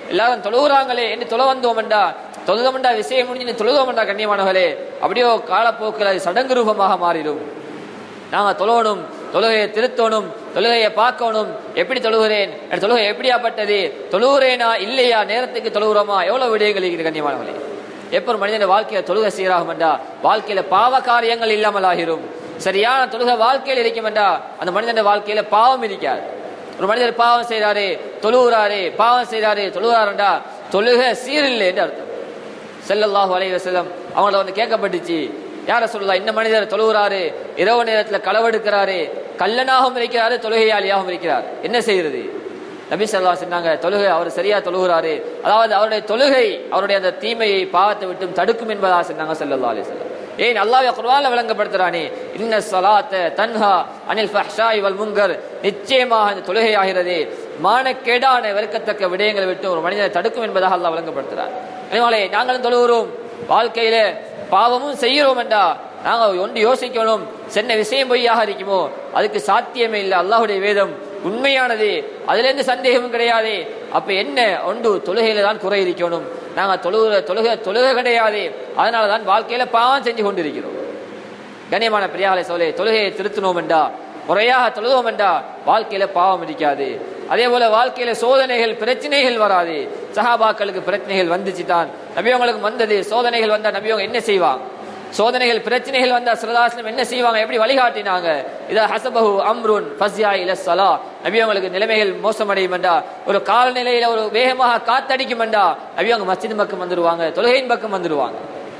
எல்லாரும் தொழுகிறாங்களே என்று தொலை வந்தோம்டா தொழுதோம்டா விஷயம் முடிஞ்சு தொழுதோம்டா கண்ணியமானவர்களே அப்படியோ காலப்போக்கில் அது சடங்கு ரூபமாக மாறிடும் நாங்க தொழணும் தொழுகையை திருத்தணும் தொழுகையை பார்க்கணும் எப்படி தொழுகிறேன் என் தொழுகை எப்படியாப்பட்டது தொழுகிறேனா இல்லையா நேரத்துக்கு தொழுகிறோமா எவ்வளவு விடயங்கள் இருக்குது கண்ணியமானவர்களே எப்ப ஒரு மனிதன் வாழ்க்கையில தொழுகை சீராகும் என்றா வாழ்க்கையில பாவ காரியங்கள் இல்லாமல் ஆகிரும் சரியான தொழுகை வாழ்க்கையில் இருக்கும் என்றா அந்த மனிதன் வாழ்க்கையில பாவம் இருக்காது ஒரு மனிதர் பாவம் செய்றாரு தொழுகிறாரு பாவம் செய்றாரு தொழுகிறாருண்டா தொழுகை சீரில்லை என்று அர்த்தம் செல்லல்லாஹு அலைஹி வஸல்லம் அவங்கள வந்து கேட்கப்பட்டுச்சு யார சொல்லலாம் இந்த மனிதர் தொழுகிறாரு இரவு நேரத்துல களவெடுக்கிறாரு கல்லனாகவும் இருக்கிறாரு தொழுகையாளியாகவும் இருக்கிறார் என்ன செய்யறது நபி சொல்லா சொன்னாங்க தொழுகை அவர் சரியா தொழுகிறாரு அதாவது அவருடைய தொழுகை அவருடைய அந்த தீமையை பாவத்தை விட்டும் தடுக்கும் என்பதா சொன்னாங்க செல்லல்லா அலி சொல்லம் ஏன் அல்லாஹ் குர்ஆன்ல விளங்கப்படுத்துறானே இன்ன ஸலாத்த தன்ஹா அனில் ஃபஹ்ஷாய் வல் முன்கர் நிச்சயமாக இந்த தொழுகை ஆகிறது மானக்கேடான வெறுக்கத்தக்க விடயங்களை விட்டு ஒரு மனிதனை தடுக்கும் என்பதாக அல்லாஹ் விளங்கப்படுத்துறான் அதனாலே நாங்களும் தொழுகிறோம் வாழ்க்கையில பாவமும் செய்கிறோம் என்றா நாங்க ஒன்று யோசிக்கணும் சென்ன விஷயம் பொய்யாக இருக்குமோ அதுக்கு சாத்தியமே இல்லை அல்லாஹ்வுடைய வேதம் உண்மையானது அதுல இருந்து சந்தேகமும் கிடையாது அப்ப என்ன ஒன்று தொழுகையில தான் குறை இருக்கணும் நாங்க தொழுகிற தொழுகை தொழுகை கிடையாது அதனால தான் வாழ்க்கையில பாவம் செஞ்சு கொண்டிருக்கிறோம் கண்ணியமான பிரியாலை சொல்லே தொழுகையை திருத்தினோம் என்றா முறையாக தொழுதோம் என்றா வாழ்க்கையில பாவம் இருக்காது அதே போல வாழ்க்கையில சோதனைகள் பிரச்சனைகள் வராது சஹாபாக்களுக்கு பிரச்சனைகள் வந்துச்சு தான் நபியவங்களுக்கு வந்தது சோதனைகள் வந்தா நபியவங்க என்ன செய்வாங்க சோதனைகள் பிரச்சனைகள் வந்தா சிறதாசனம் என்ன செய்வாங்க எப்படி வழிகாட்டினாங்க இதா ஹசபஹு அம்ருன் ஃபஸ்யா இல ஸலா நபியவங்களுக்கு நிலைமைகள் மோசமடையும் என்றா ஒரு காலநிலையில ஒரு வேகமாக காத்தடிக்கும் என்றா நபியவங்க மஸ்ஜித் பக்கம் வந்துருவாங்க தொழுகையின் பக்கம் வந்துருவாங்க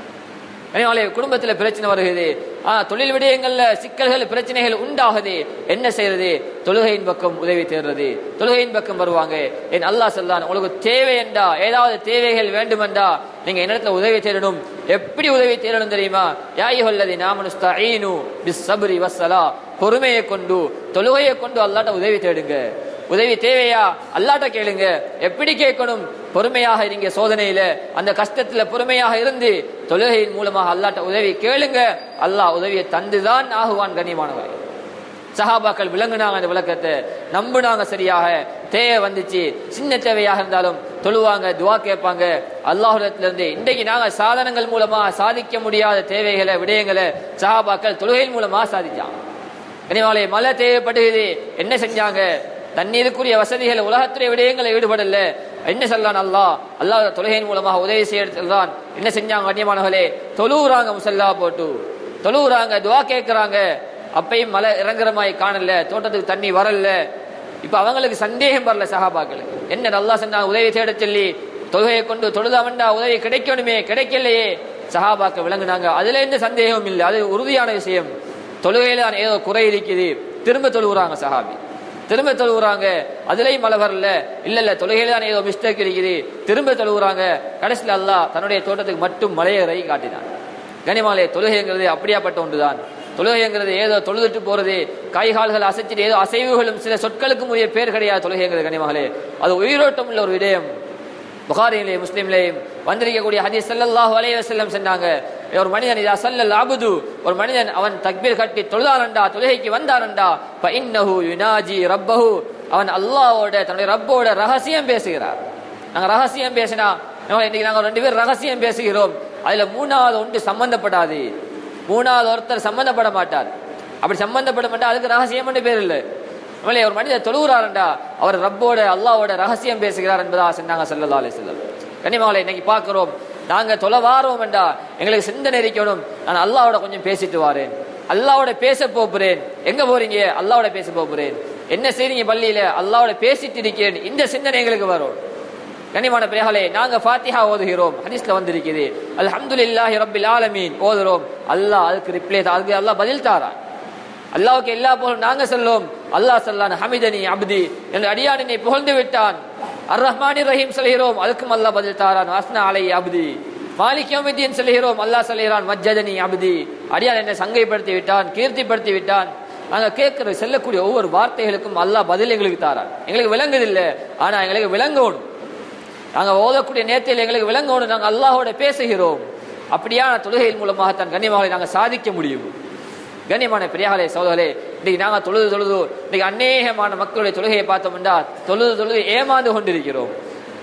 அதனாலே குடும்பத்துல பிரச்சனை வருகிறது ஆ தொழில் விடயங்கள்ல சிக்கல்கள் பிரச்சனைகள் உண்டாகுது என்ன செய்யறது தொழுகையின் பக்கம் உதவி தேடுறது தொழுகையின் பக்கம் வருவாங்க என் அல்லாஹ் சொல்லான் உங்களுக்கு தேவை என்றா ஏதாவது தேவைகள் வேண்டுமென்றா நீங்க என்னிடத்துல உதவி தேடணும் எப்படி உதவி தேடணும் தெரியுமா யாயுல்லதி நாமனுஸ்தஈனு பிஸ் சப்ரி வஸ்ஸலா பொறுமையை கொண்டு தொழுகையை கொண்டு அல்லாட்ட உதவி தேடுங்க உதவி தேவையா அல்லாட்ட கேளுங்க எப்படி கேட்கணும் பொறுமையாக இருங்க சோதனையில அந்த கஷ்டத்துல பொறுமையாக இருந்து தொழுகையின் மூலமாக அல்லாட்ட உதவி கேளுங்க அல்லாஹ் உதவியை தந்துதான் ஆகுவான் கண்ணியமானவர் சஹாபாக்கள் விளங்குனாங்க அந்த விளக்கத்தை நம்புனாங்க சரியாக தேவை வந்துச்சு சின்ன தேவையாக இருந்தாலும் தொழுவாங்க துவா கேட்பாங்க அல்லாஹுலத்துல இருந்து இன்றைக்கு நாங்க சாதனங்கள் மூலமா சாதிக்க முடியாத தேவைகளை விடயங்களை சஹாபாக்கள் தொழுகையின் மூலமா சாதிச்சாங்க கனிவாலே மழை தேவைப்படுகிறது என்ன செஞ்சாங்க தண்ணீருக்குரிய வசதிகள் உலகத்துடைய விடயங்களை ஈடுபடல என்ன சொல்லலாம் அல்லாஹ் அல்லாஹ் தொழுகையின் மூலமாக உதவி செய்யறான் என்ன செஞ்சாங்க கண்ணியமானவர்களே தொழுவுறாங்க முசல்லா போட்டு தொழுவுறாங்க துவா கேட்கறாங்க அப்பையும் மழை இறங்குற மாதிரி காணல தோட்டத்துக்கு தண்ணி வரல இப்ப அவங்களுக்கு சந்தேகம் வரல சஹாபாக்களுக்கு என்ன நல்லா சொன்னாங்க உதவி தேட சொல்லி தொழுகையை கொண்டு தொழுதாமண்டா உதவி கிடைக்கணுமே கிடைக்கலையே சஹாபாக்கள் விளங்குனாங்க அதுல எந்த சந்தேகமும் இல்லை அது உறுதியான விஷயம் தொழுகையில தான் ஏதோ குறை இருக்குது திரும்ப தொழுகிறாங்க சஹாபி திரும்ப தொழுகிறாங்க அதுலயும் மழை வரல இல்ல இல்ல தொழுகையில தான் ஏதோ மிஸ்டேக் இருக்குது திரும்ப தொழுகிறாங்க கடைசியில் அல்லாஹ் தன்னுடைய தோட்டத்துக்கு மட்டும் மலையறை காட்டினான் கனிமாலே தொழுகைங்கிறது அப்படியாப்பட்ட ஒன்றுதான் தொழுகைங்கிறது ஏதோ தொழுதுட்டு போறது கைகால்கள் அசைச்சிட்டு ஏதோ அசைவுகளும் சில சொற்களுக்கும் உரிய பேர் கிடையாது தொழுகைங்கிறது கனிமகளே அது உயிரோட்டம் உள்ள ஒரு விடயம் புகாரிலே முஸ்லீம்லேயும் வந்திருக்கக்கூடிய ஹதீஸ் ஸல்லல்லாஹு அலைஹி வஸல்லம் சொன்னாங்க ஒரு மனிதன் இதா சல்லல் அபுது ஒரு மனிதன் அவன் தக்பீர் கட்டி தொழுதாரண்டா தொழுகைக்கு வந்தாரண்டா ஃப இன்னஹு யுனாஜி ரப்பஹு அவன் அல்லாஹ்வோட தன்னுடைய ரப்போட ரகசியம் பேசுகிறார் நாங்க ரகசியம் பேசினா நம்ம இன்னைக்கு நாங்க ரெண்டு பேர் ரகசியம் பேசுகிறோம் அதுல மூணாவது ஒன்று சம்பந்தப்படாது மூணாவது ஒருத்தர் சம்பந்தப்பட மாட்டார் அப்படி சம்பந்தப்பட மாட்டா அதுக்கு ரகசியம் பேர் இல்லை நம்மளே ஒரு மனிதர் தொழுகிறாருண்டா அவர் ரப்போட அல்லாவோட ரகசியம் பேசுகிறார் என்பதா சொன்னாங்க சல்லல்லா அலி செல்லம் கனிமாவளை இன்னைக்கு பார்க்கிறோம் நாங்க தொலை வாரோம் என்றா எங்களுக்கு சிந்தனை இருக்கணும் நான் அல்லாவோட கொஞ்சம் பேசிட்டு வாரேன் அல்லாவோட பேச போகிறேன் எங்க போறீங்க அல்லாவோட பேச போகிறேன் என்ன செய்றீங்க பள்ளியில அல்லாவோட பேசிட்டு இருக்கிறேன் இந்த சிந்தனை எங்களுக்கு வரும் கனிமான பிள்ளைகளே நாங்க ஃபாத்திஹா ஓதுகிறோம் ஹதீஸ்ல வந்திருக்குது அல்ஹம்துலில்லாஹி ரப்பில் ஆலமீன் ஓதுறோம் அல்லாஹ் அதுக்கு ரிப்ளை அதுக்கு அல்லாஹ் பதில் தாரான் அல்லாவுக்கு எல்லா புகழும் நாங்க சொல்லும் அல்லாஹ் சொல்லான் ஹமிதனி அப்தி என் அடியானினை புகழ்ந்து விட்டான் அர் ரஹ்மானி ரஹீம் சொல்கிறோம் அதுக்கும் அல்லாஹ் பதில் தாரான் வாஸ்னா அலை அப்தி மாலிக் யௌமித்தீன் சொல்கிறோம் அல்லாஹ் சொல்கிறான் மஜ்ஜதனி அப்தி அடியான் என்னை சங்கைப்படுத்தி விட்டான் கீர்த்திப்படுத்தி விட்டான் நாங்க கேட்கிற செல்லக்கூடிய ஒவ்வொரு வார்த்தைகளுக்கும் அல்லாஹ் பதில் எங்களுக்கு தாரான் எங்களுக்கு விளங்குதில்லை ஆனா எங்களுக்கு விளங்கணும் நாங்க ஓதக்கூடிய நேரத்தில் எங்களுக்கு விளங்கணும் நாங்க அல்லாஹோட பேசுகிறோம் அப்படியான தொழுகையின் மூலமாக தன் கண்ணியமாக நாங்க சாதிக்க முடியும் கண்ணியமான பெரியாலே சோதரே இன்னைக்கு நாங்க தொழுது தொழுது இன்னைக்கு அநேகமான மக்களுடைய தொழுகையை பார்த்தோம்னா தொழுது தொழுது ஏமாந்து கொண்டிருக்கிறோம்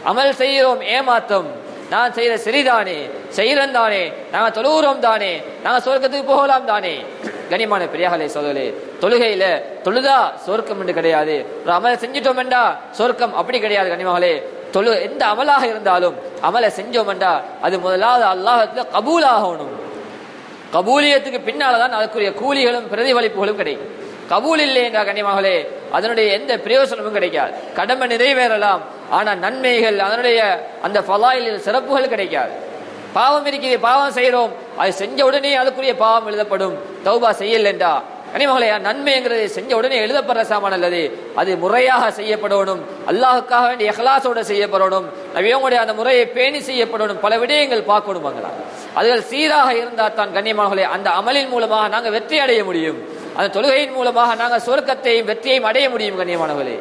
அமல் செய்கிறோம் ஏமாத்தம் நான் செய்யற சரிதானே செய்யறோம் தானே நாங்க தொழுகிறோம் தானே நாங்க சொர்க்கத்துக்கு போகலாம் தானே கனிமான பெரியாகலே சோதலே தொழுகையில தொழுதா சொர்க்கம் என்று கிடையாது ஒரு அமலை செஞ்சிட்டோம் என்றா சொர்க்கம் அப்படி கிடையாது கனிமகளே தொழு எந்த அமலாக இருந்தாலும் அமலை செஞ்சோம் என்றா அது முதலாவது அல்லாஹத்துல கபூலாகணும் கபூலியத்துக்கு பின்னால்தான் அதுக்குரிய கூலிகளும் பிரதிபலிப்புகளும் கிடைக்கும் கபூல் இல்லை என்ற கண்ணியமாகலே அதனுடைய எந்த பிரயோசனமும் கிடைக்காது கடமை நிறைவேறலாம் ஆனா நன்மைகள் அதனுடைய அந்த ஃபலாயில் சிறப்புகள் கிடைக்காது பாவம் இருக்குது பாவம் செய்யறோம் அது செஞ்ச உடனே அதுக்குரிய பாவம் எழுதப்படும் தௌபா செய்யலண்டா கனிமகளே நன்மைங்கிறது செஞ்ச உடனே எழுதப்படுற சாமான் அல்லது அது முறையாக செய்யப்படணும் அல்லாஹுக்காக வேண்டிய எஹ்லாசோட செய்யப்படணும் நவியவங்களுடைய அந்த முறையை பேணி செய்யப்படணும் பல விடயங்கள் பார்க்கணும் அங்கெல்லாம் அதுகள் சீராக இருந்தால் தான் கண்ணியமானங்களே அந்த அமலின் மூலமாக நாங்க வெற்றி அடைய முடியும் அந்த தொழுகையின் மூலமாக நாங்க சொர்க்கத்தையும் வெற்றியையும் அடைய முடியும் கண்ணியமானவர்களே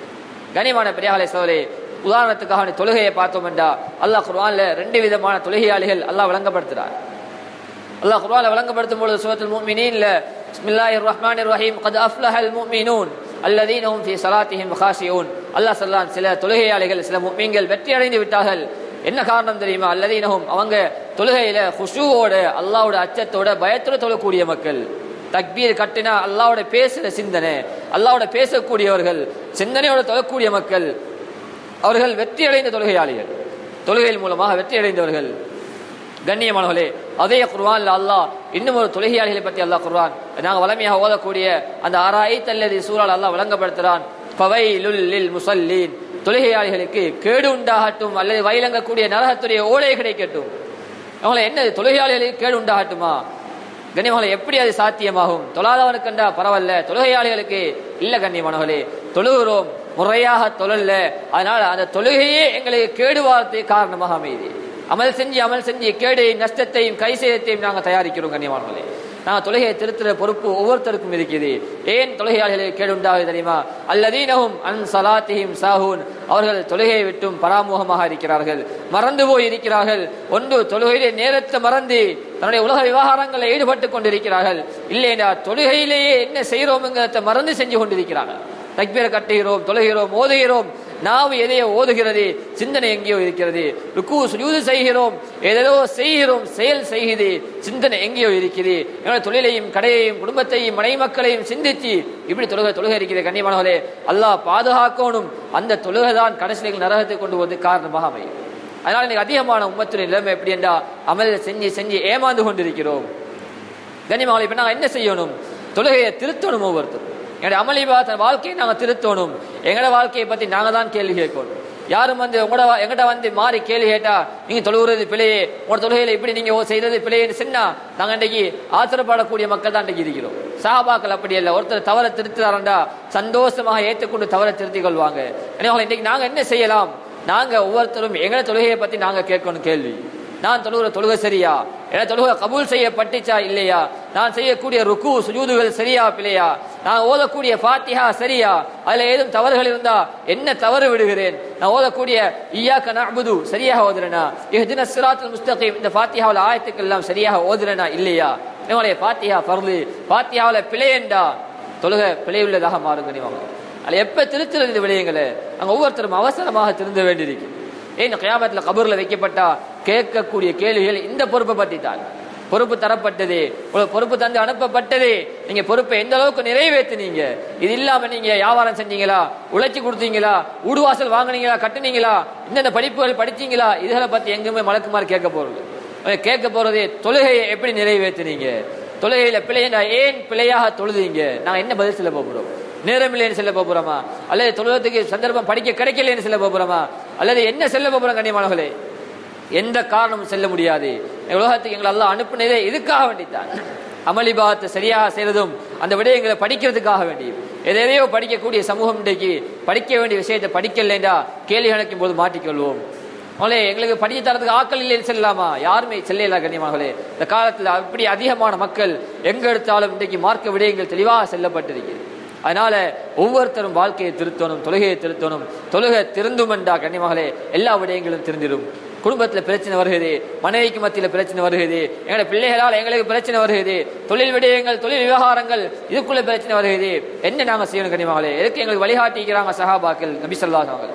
கனிமான பெரியாலே சோழே உதாரணத்துக்காக நீ தொழுகையை பார்த்தோம் என்றா அல்லாஹ் குர்ஆன்ல ரெண்டு விதமான தொழுகையாளிகள் அல்லாஹ் விளங்கப்படுத்துறார் அல்லாஹ் குர்ஆன்ல விளங்கப்படுத்தும் பொழுது சூரத்துல் முஃமினீன்ல பிஸ்மில்லாஹிர் ரஹ்மானிர் ரஹீம் قد افلح المؤمنون الذين هم في صلاتهم خاشعون அல்லாஹ் சொல்லலாம் சில தொழுகையாளிகள் சில முஃமின்கள் வெற்றி அடைந்து விட்டார்கள் என்ன காரணம் தெரியுமா அல்லதீனஹும் அவங்க தொழுகையில குஷூவோட அல்லாஹ்வோட அச்சத்தோட பயத்தோட தொழக்கூடிய மக்கள் தக்பீர் கட்டினா அல்லாவோட பேசுற சிந்தனை அல்லாவோட பேசக்கூடியவர்கள் சிந்தனையோட தொழக்கூடிய மக்கள் அவர்கள் வெற்றி அடைந்த தொழுகையாளிகள் தொழுகையின் மூலமாக வெற்றி அடைந்தவர்கள் கண்ணியமானவர்களே அதே குர்வான்ல அல்லாஹ் இன்னும் ஒரு தொழுகையாளிகளை பற்றி அல்லாஹ் குர்வான் நாங்க வளமையாக ஓதக்கூடிய அந்த ஆராய் தல்லதி சூழல் அல்லாஹ் விளங்கப்படுத்துறான் பவை லுல் முசல்லீன் தொழுகையாளிகளுக்கு கேடு உண்டாகட்டும் அல்லது வயலங்கக்கூடிய நரகத்துடைய ஓலை கிடைக்கட்டும் அவங்களை என்ன தொழுகையாளிகளுக்கு கேடு உண்டாகட்டுமா கண்ணியமகளை எப்படி அது சாத்தியமாகும் தொழாதவனுக்கண்டா பரவாயில்ல தொழுகையாளிகளுக்கு இல்ல கண்ணியமானவர்களே தொழுகிறோம் முறையாக தொழல்ல அதனால அந்த தொழுகையே எங்களுக்கு கேடு வார்த்தை காரணமாக அமைதி அமல் செஞ்சு அமல் செஞ்சு கேடையும் நஷ்டத்தையும் கை சேதத்தையும் நாங்கள் தயாரிக்கிறோம் கண்ணியமானவர்களே நாங்கள் தொழுகையை திருத்துற பொறுப்பு ஒவ்வொருத்தருக்கும் இருக்குது ஏன் தொழுகையாளிகளுக்கு கேடு உண்டாகுது தெரியுமா அல்லதீனஹும் அன் சலாத்திஹிம் சாஹூன் அவர்கள் தொழுகையை விட்டும் பராமுகமாக இருக்கிறார்கள் மறந்து போய் இருக்கிறார்கள் ஒன்று தொழுகையிலே நேரத்தை மறந்து தன்னுடைய உலக விவகாரங்களில் ஈடுபட்டு கொண்டிருக்கிறார்கள் இல்லையா தொழுகையிலேயே என்ன செய்கிறோம்ங்கிறத மறந்து செஞ்சு கொண்டிருக்கிறார்கள் தக்பீரை கட்டுகிறோம் தொழுகிறோம் ஓதுகிறோம் நாவு எதையோ ஓதுகிறது சிந்தனை எங்கேயோ இருக்கிறது ருக்கு சுஜூது செய்கிறோம் ஏதோ செய்கிறோம் செயல் செய்கிறது சிந்தனை எங்கேயோ இருக்குது என்னோட தொழிலையும் கடையையும் குடும்பத்தையும் மனை மக்களையும் சிந்திச்சு இப்படி தொழுகை தொழுகை இருக்கிறது கண்ணியமானவர்களே அல்லாஹ் பாதுகாக்கணும் அந்த தொழுகை தான் கடைசியில் நரகத்தை கொண்டு வந்து காரணமாக அமையும் அதனால இன்னைக்கு அதிகமான உம்மத்துடைய நிலைமை எப்படி என்றா அமல் செஞ்சு செஞ்சு ஏமாந்து கொண்டிருக்கிறோம் கண்ணியமாவளை இப்ப நாங்க என்ன செய்யணும் தொழுகையை திருத்தணும் ஒவ்வொருத்தரும் எங்களுடைய அமளிபாத வாழ்க்கையை நாங்க திருத்தணும் எங்களோட வாழ்க்கையை பத்தி நாங்க தான் கேள்வி கேட்கணும் யாரும் வந்து உங்களோட எங்கிட்ட வந்து மாறி கேள்வி கேட்டா நீங்க தொழுகிறது பிழையே உங்களோட தொழுகையில இப்படி நீங்க செய்யறது பிழையேன்னு சொன்னா நாங்க இன்றைக்கு ஆத்திரப்படக்கூடிய மக்கள் தான் இன்றைக்கு இருக்கிறோம் சஹாபாக்கள் அப்படி இல்லை ஒருத்தர் தவற திருத்துறாருண்டா சந்தோஷமாக ஏற்றுக்கொண்டு தவற திருத்திக் கொள்வாங்க எனவே இன்றைக்கு நாங்க என்ன செய்யலாம் நாங்க ஒவ்வொருத்தரும் எங்களோட தொழுகையை பத்தி நாங்க கேட்கணும் கேள்வி நான் தொழுகிற தொழுகை சரியா என தொழுகை கபூல் செய்யப்பட்டுச்சா இல்லையா நான் செய்யக்கூடிய ருக்கு சுஜூதுகள் சரியா பிள்ளையா நான் ஓதக்கூடிய ஃபாத்திஹா சரியா அதுல ஏதும் தவறுகள் இருந்தா என்ன தவறு விடுகிறேன் நான் ஓதக்கூடிய ஈயாக்க நஅபுது சரியாக ஓதுறேனா இஹ்தின சிராத்துல் முஸ்தகீம் இந்த ஃபாத்திஹாவில் ஆயத்துக்கள் எல்லாம் சரியாக ஓதுறேனா இல்லையா இவங்களுடைய ஃபாத்திஹா ஃபர்லு ஃபாத்திஹாவில் பிழையண்டா தொழுகை பிழை உள்ளதாக மாறுங்க நீங்க அதில் எப்ப திருத்துறது இந்த விடயங்களை அங்க ஒவ்வொருத்தரும் அவசரமாக திருந்த வேண்டியிருக்கு ஏன் கயாமத்துல கபூர்ல வைக்கப்பட்டா கேட்கக்கூடிய கேள்விகள் இந்த பொறுப்பை பற்றி தான் பொறுப்பு தரப்பட்டது உங்களுக்கு பொறுப்பு தந்து அனுப்பப்பட்டது நீங்க பொறுப்பை எந்த அளவுக்கு நிறைவேற்றினீங்க இது இல்லாம நீங்க வியாபாரம் செஞ்சீங்களா உழைச்சி கொடுத்தீங்களா ஊடுவாசல் வாங்குனீங்களா கட்டுனீங்களா இந்தந்த படிப்புகள் படிச்சீங்களா இதுகளை பத்தி எங்குமே மலக்குமாறு கேட்க போறது கேட்க போறதே தொழுகையை எப்படி நிறைவேற்றினீங்க தொழுகையில பிழையா ஏன் பிழையாக தொழுதீங்க நாங்க என்ன பதில் சொல்ல போகிறோம் நேரம் இல்லைன்னு செல்ல போறோமா அல்லது தொழுவத்துக்கு சந்தர்ப்பம் படிக்க கிடைக்கலன்னு செல்ல போறோமா அல்லது என்ன செல்ல போறோம் கண்ணியமானவர்களே எந்த காரணமும் செல்ல முடியாது உலகத்துக்கு எங்களை எல்லாம் அனுப்புனதே இதுக்காக வேண்டித்தான் அமளிபாத்தை சரியாக செய்யறதும் அந்த விடயங்களை படிக்கிறதுக்காக வேண்டி எதையோ படிக்கக்கூடிய சமூகம் இன்றைக்கு படிக்க வேண்டிய விஷயத்தை படிக்கலைண்டா கேள்வி கணக்கும் போது மாட்டிக்கொள்வோம் அவங்களே எங்களுக்கு படிச்சு தரதுக்கு ஆக்கள் இல்லைன்னு செல்லலாமா யாருமே செல்லல கண்ணியமானவர்களே இந்த காலத்தில் அப்படி அதிகமான மக்கள் எங்க எடுத்தாலும் இன்றைக்கு மார்க்க விடயங்கள் தெளிவாக செல்லப்பட்டிருக்கிறது அதனால ஒவ்வொருத்தரும் வாழ்க்கையை திருத்தணும் தொழுகையை திருத்தணும் தொழுகை திருந்துமெண்டா கண்ணியமகளே எல்லா விடயங்களும் திருந்திடும் குடும்பத்துல பிரச்சனை வருகிறது மனைவிக்கு மத்தியில பிரச்சனை வருகிறது எங்களுடைய பிள்ளைகளால் எங்களுக்கு பிரச்சனை வருகிறது தொழில் விடயங்கள் தொழில் விவகாரங்கள் இதுக்குள்ள பிரச்சனை வருகிறது என்ன நாங்க செய்யணும் கண்ணியமகளே எதுக்கு எங்களுக்கு வழிகாட்டிக்கிறாங்க சஹாபாக்கள் நபி சொல்லாங்க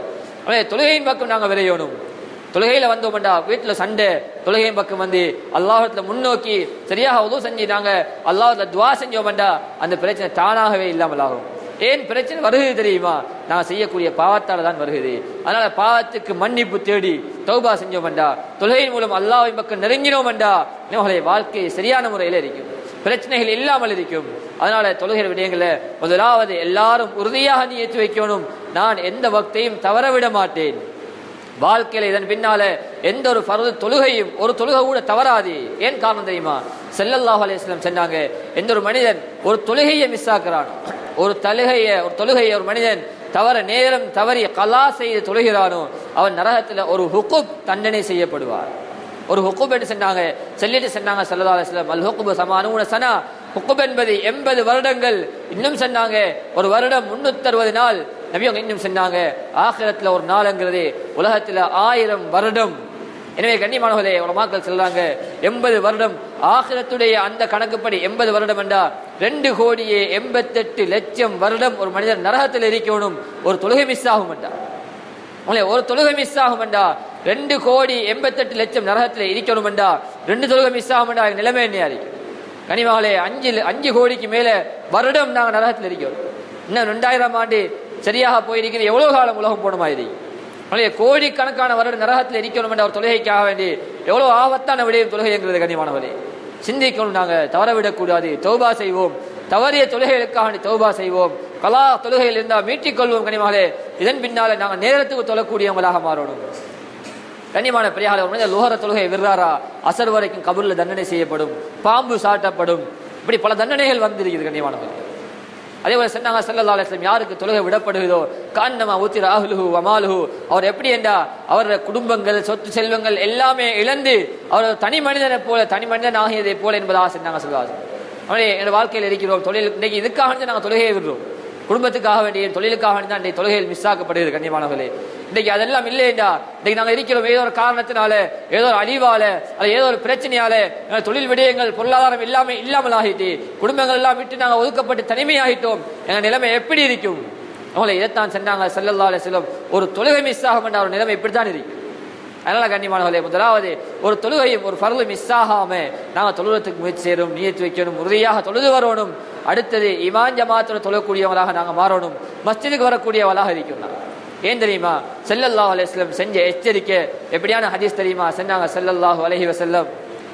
எனவே தொழுகையின் பக்கம் நாங்கள் விரையணும் தொழுகையில வந்தோம்டா வீட்டுல சண்டை தொழுகையின் பக்கம் வந்து அல்லாஹத்துல முன்னோக்கி சரியாக உதவு செஞ்சு நாங்க அல்லாஹத்துல துவா செஞ்சோம்டா அந்த பிரச்சனை தானாகவே இல்லாமல் ஆகும் ஏன் பிரச்சனை வருகிறது தெரியுமா நான் செய்யக்கூடிய பாவத்தால தான் வருகிறது அதனால பாவத்துக்கு மன்னிப்பு தேடி தௌபா செஞ்சோம்டா தொழுகையின் மூலம் அல்லாஹ்வின் பக்கம் நெருங்கினோம்டா நம்மளுடைய வாழ்க்கை சரியான முறையில் இருக்கும் பிரச்சனைகள் இல்லாமல் இருக்கும் அதனால தொழுகிற விடயங்களை முதலாவது எல்லாரும் உறுதியாக நீ ஏற்றி வைக்கணும் நான் எந்த வக்தையும் தவற விட மாட்டேன் வாழ்க்கையில இதன் பின்னால எந்த ஒரு பருவ தொழுகையும் ஒரு தொழுகை கூட தவறாது ஏன் காரணம் தெரியுமா செல்லல்லாஹு அலையம் சொன்னாங்க எந்த ஒரு மனிதன் ஒரு தொழுகையை மிஸ் ஆக்குறான் ஒரு தொழுகைய ஒரு தொழுகையை ஒரு மனிதன் தவற நேரம் தவறி கலா செய்து தொழுகிறானோ அவன் நரகத்துல ஒரு ஹுக்குப் தண்டனை செய்யப்படுவார் ஒரு ஹுக்குப் என்று சொன்னாங்க சொல்லிட்டு சொன்னாங்க சல்லா அலிஸ்லாம் அல் ஹுக்குபு சமானூன சனா ஹுக்குப் என்பது எண்பது வருடங்கள் இன்னும் சொன்னாங்க ஒரு வருடம் முன்னூத்தி அறுபது நாள் நபியவங்க இன்னும் சொன்னாங்க ஆகிரத்துல ஒரு நாளுங்கிறது உலகத்துல ஆயிரம் வருடம் எனவே கண்ணியமானவர்களே உலமாக்கள் சொல்றாங்க எண்பது வருடம் ஆகிரத்துடைய அந்த கணக்குப்படி எண்பது வருடம் என்றா ரெண்டு கோடியே எண்பத்தெட்டு லட்சம் வருடம் ஒரு மனிதர் நரகத்தில் இருக்கணும் ஒரு தொழுகை மிஸ் ஆகும் என்றா உங்களே ஒரு தொழுகை மிஸ் ஆகும்டா ரெண்டு கோடி எண்பத்தெட்டு லட்சம் நரகத்தில் இருக்கணும்டா ரெண்டு தொழுகை மிஸ் ஆகும்டா நிலைமை என்ன இருக்கும் கனிமகளே அஞ்சு அஞ்சு கோடிக்கு மேல வருடம் நாங்கள் நரகத்தில் இருக்கிறோம் இன்னும் ரெண்டாயிரம் ஆண்டு சரியாக போயிருக்கிறது எவ்வளவு காலம் உலகம் போன மாதிரி உங்களே கோடிக்கணக்கான வருடம் நரகத்தில் இருக்கணும் என்ற ஒரு தொழுகைக்காக வேண்டி எவ்வளவு ஆபத்தான விடயம் தொழுகைங்கிறது கனிமானவரே சிந்திக்கணும் நாங்கள் தவற விடக்கூடாது தௌபா செய்வோம் தவறிய தொழுகைகளுக்காக வேண்டி தௌபா செய்வோம் கலா தொழுகையில் இருந்தால் மீட்டிக் கொள்வோம் கனிமகளே இதன் பின்னால நாங்கள் நேரத்துக்கு தொழக்கூடியவங்களாக மாறணும் கண்ணியமான பிரியாளர் ஒரு மனிதர் லோகர தொழுகை விடுறாரா அசர் வரைக்கும் கபூர்ல தண்டனை செய்யப்படும் பாம்பு சாட்டப்படும் இப்படி பல தண்டனைகள் வந்திருக்குது கண்ணியமானவர்கள் அதே போல சொன்னாங்க சல்லல்லா அலிஸ்லாம் யாருக்கு தொழுகை விடப்படுகிறதோ கான்னமா ஊத்தி ராகுலுஹு வமாலுஹு அவர் எப்படி என்றா அவருடைய குடும்பங்கள் சொத்து செல்வங்கள் எல்லாமே இழந்து அவர் தனி மனிதனை போல தனி மனிதன் ஆகியதை போல என்பதாக சொன்னாங்க சொல்லாது அவனே எங்கள் வாழ்க்கையில் இருக்கிறோம் தொழில் இன்னைக்கு இதுக்காக வேண்டி நாங்கள் தொழுகையை விடுறோம் குடும்பத்துக்காக வேண்டிய தொழிலுக்காக வேண்டி தான் இன்றைய தொழுகையில் மிஸ் ஆக்கப்படுகிறது கண்ணியமானவர்களே இன்னைக்கு அதெல்லாம் இல்லைண்டா இன்னைக்கு நாங்கள் இருக்கிறோம் ஏதோ ஒரு காரணத்தினால ஏதோ ஒரு அழிவால அல்லது ஏதோ ஒரு பிரச்சனையால எங்கள் தொழில் விடயங்கள் பொருளாதாரம் இல்லாம இல்லாமல் ஆகிட்டு குடும்பங்கள் எல்லாம் விட்டு நாங்கள் ஒதுக்கப்பட்டு தனிமையாகிட்டோம் எங்கள் நிலைமை எப்படி இருக்கும் அவங்களை இதைத்தான் சொன்னாங்க செல்லல்லா செல்லும் ஒரு தொழுகை மிஸ் ஆகும் என்ற ஒரு நிலைமை இப்படித்தான் இருக்கு அதனால கண்ணியமானவர்களே முதலாவது ஒரு தொழுகையும் ஒரு பரவல் மிஸ் ஆகாம நாங்கள் தொழுவத்துக்கு முயற்சி செய்யணும் நியத்து வைக்கணும் உறுதியாக தொழுது வரணும் அடுத்தது இமான் ஜமாத்தோட தொழக்கூடியவங்களாக நாங்கள் மாறணும் மஸ்ஜிதுக்கு வரக்கூடியவளாக இருக்கணும் ஏன் தெரியுமா செல்லல்லாஹு அலையம் செஞ்ச எச்சரிக்கை எப்படியான ஹதீஸ் தெரியுமா சென்னாங்க செல்லல்லாஹு அலஹி வசல்லம்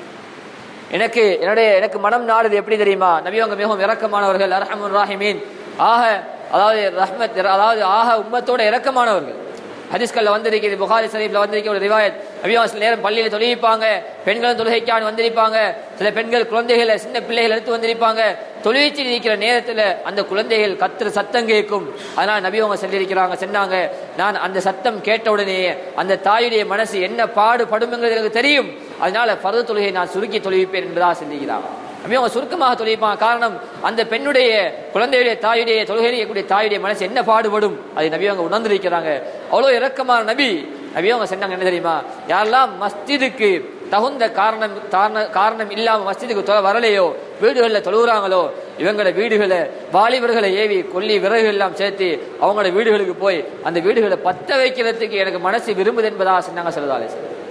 எனக்கு என்னுடைய எனக்கு மனம் நாடுது எப்படி தெரியுமா நபியவங்க மிகவும் இறக்கமானவர்கள் அரஹமுன் ராஹிமீன் ஆக அதாவது ரஹ்மத் அதாவது ஆக உம்மத்தோட இறக்கமானவர்கள் ஹதீஸ்கள்ல வந்திருக்கிறது புகாரி ஷரீஃப்ல வந்திருக்க ஒரு ரிவாயத் நபியா சில நேரம் பள்ளியில தொழுவிப்பாங்க பெண்களும் தொழுகைக்கான வந்திருப்பாங்க சில பெண்கள் குழந்தைகளை சின்ன பிள்ளைகள் எடுத்து வந்திருப்பாங்க தொழுவிச்சு இருக்கிற நேரத்துல அந்த குழந்தைகள் கத்துற சத்தம் கேட்கும் அதனால நபி அவங்க சொல்லியிருக்கிறாங்க சொன்னாங்க நான் அந்த சத்தம் கேட்ட உடனே அந்த தாயுடைய மனசு என்ன பாடுபடும்ங்கிறது எனக்கு தெரியும் அதனால பருவ தொழுகையை நான் சுருக்கி தொழுவிப்பேன் என்பதாக சொல்லிக்கிறாங்க அப்படி அவங்க சுருக்கமாக தொழிப்பாங்க காரணம் அந்த பெண்ணுடைய குழந்தையுடைய தாயுடைய தொழுகையக்கூடிய தாயுடைய மனசு என்ன பாடுபடும் அதை நபி அவங்க உணர்ந்திருக்கிறாங்க அவ்வளோ இறக்கமான நபி நபி அவங்க சொன்னாங்க என்ன தெரியுமா யாரெல்லாம் மஸ்ஜிதுக்கு தகுந்த காரணம் காரணம் காரணம் இல்லாம மஸ்ஜிதுக்கு தொலை வரலையோ வீடுகளில் தொழுகிறாங்களோ இவங்களோட வீடுகளை வாலிபர்களை ஏவி கொல்லி விறகு எல்லாம் சேர்த்து அவங்களோட வீடுகளுக்கு போய் அந்த வீடுகளை பத்த வைக்கிறதுக்கு எனக்கு மனசு விரும்புது என்பதா சொன்னாங்க சொல்லதாலே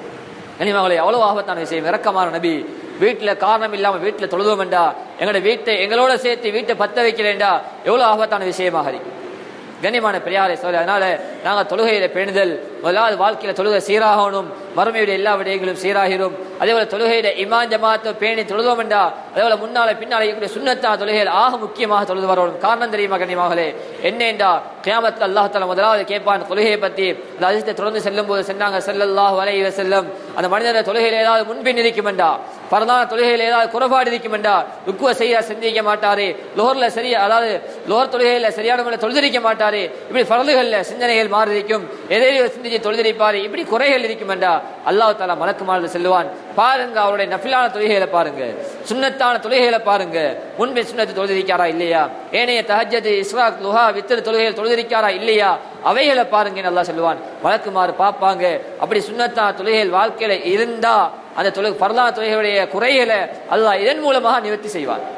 கனிமகளே அவ்வளவு ஆபத்தான விஷயம் இறக்கமான நபி வீட்டுல காரணம் இல்லாம வீட்டுல தொழுதுவோம் வேண்டா எங்களோட வீட்டை எங்களோட சேர்த்து வீட்டை பத்த வைக்கிறேன்டா எவ்வளவு ஆபத்தான விஷயமாக இருக்கு கண்ணியமான பெரியாரை சொல்ல அதனால நாங்க தொழுகையில பேணுதல் முதலாவது வாழ்க்கையில தொழுகை சீராகணும் மறுமையுடைய எல்லா விடயங்களும் சீராகிறோம் அதே போல தொழுகையில இமான் ஜமாத்தை பேணி தொழுதுவோம் வேண்டா அதே போல முன்னால பின்னால இருக்கக்கூடிய சுண்ணத்தா தொழுகையில் ஆக முக்கியமாக தொழுது வரணும் காரணம் தெரியுமா கண்ணியமாகலே என்னென்றா கியாமத்தில் அல்லாஹ் தலா முதலாவது கேட்பான் தொழுகையை பத்தி அந்த அதிர்ஷ்டத்தை தொடர்ந்து செல்லும் போது சொன்னாங்க செல்லல்லாஹ் வலைவ செல்லும் அந்த மனிதன தொழுகையில் ஏதாவது முன்பின் இருக்குமெண்டா பரதான தொழுகையில் ஏதாவது குறைபாடு இருக்குமெண்டா ருக்குவ செய்ய சிந்திக்க மாட்டாரு லோஹர்ல சரியா அதாவது லோஹர் தொழுகையில சரியான முறையில் தொழுதிருக்க மாட்டாரு இப்படி பரதுகள்ல சிந்தனைகள் மாறி இருக்கும் எதையோ சிந்திச்சு தொழுதிருப்பாரு இப்படி குறைகள் இருக்குமெண்டா அல்லாஹ் தாலா மலக்குமாறு செல்வான் பாருங்க அவருடைய நஃபிலான தொழுகைகளை பாருங்க சுண்ணத்தான தொழுகைகளை பாருங்க முன்பின் சுண்ணத்து தொழுதிருக்காரா இல்லையா ஏனைய தஹஜது இஸ்ராக் லுஹா வித்திரு தொழுகைகள் தொழுதிருக்காரா இல்லையா அவைகளை பாருங்க நல்லா சொல்லுவான் வழக்குமாறு பார்ப்பாங்க அப்படி சுண்ணத்தான தொழுகைகள் வாழ்க்கையில இருந்தா அந்த தொழில் பரலா தொழுகையுடைய குறைகளை அல்லாஹ் இதன் மூலமாக நிவர்த்தி செய்வான்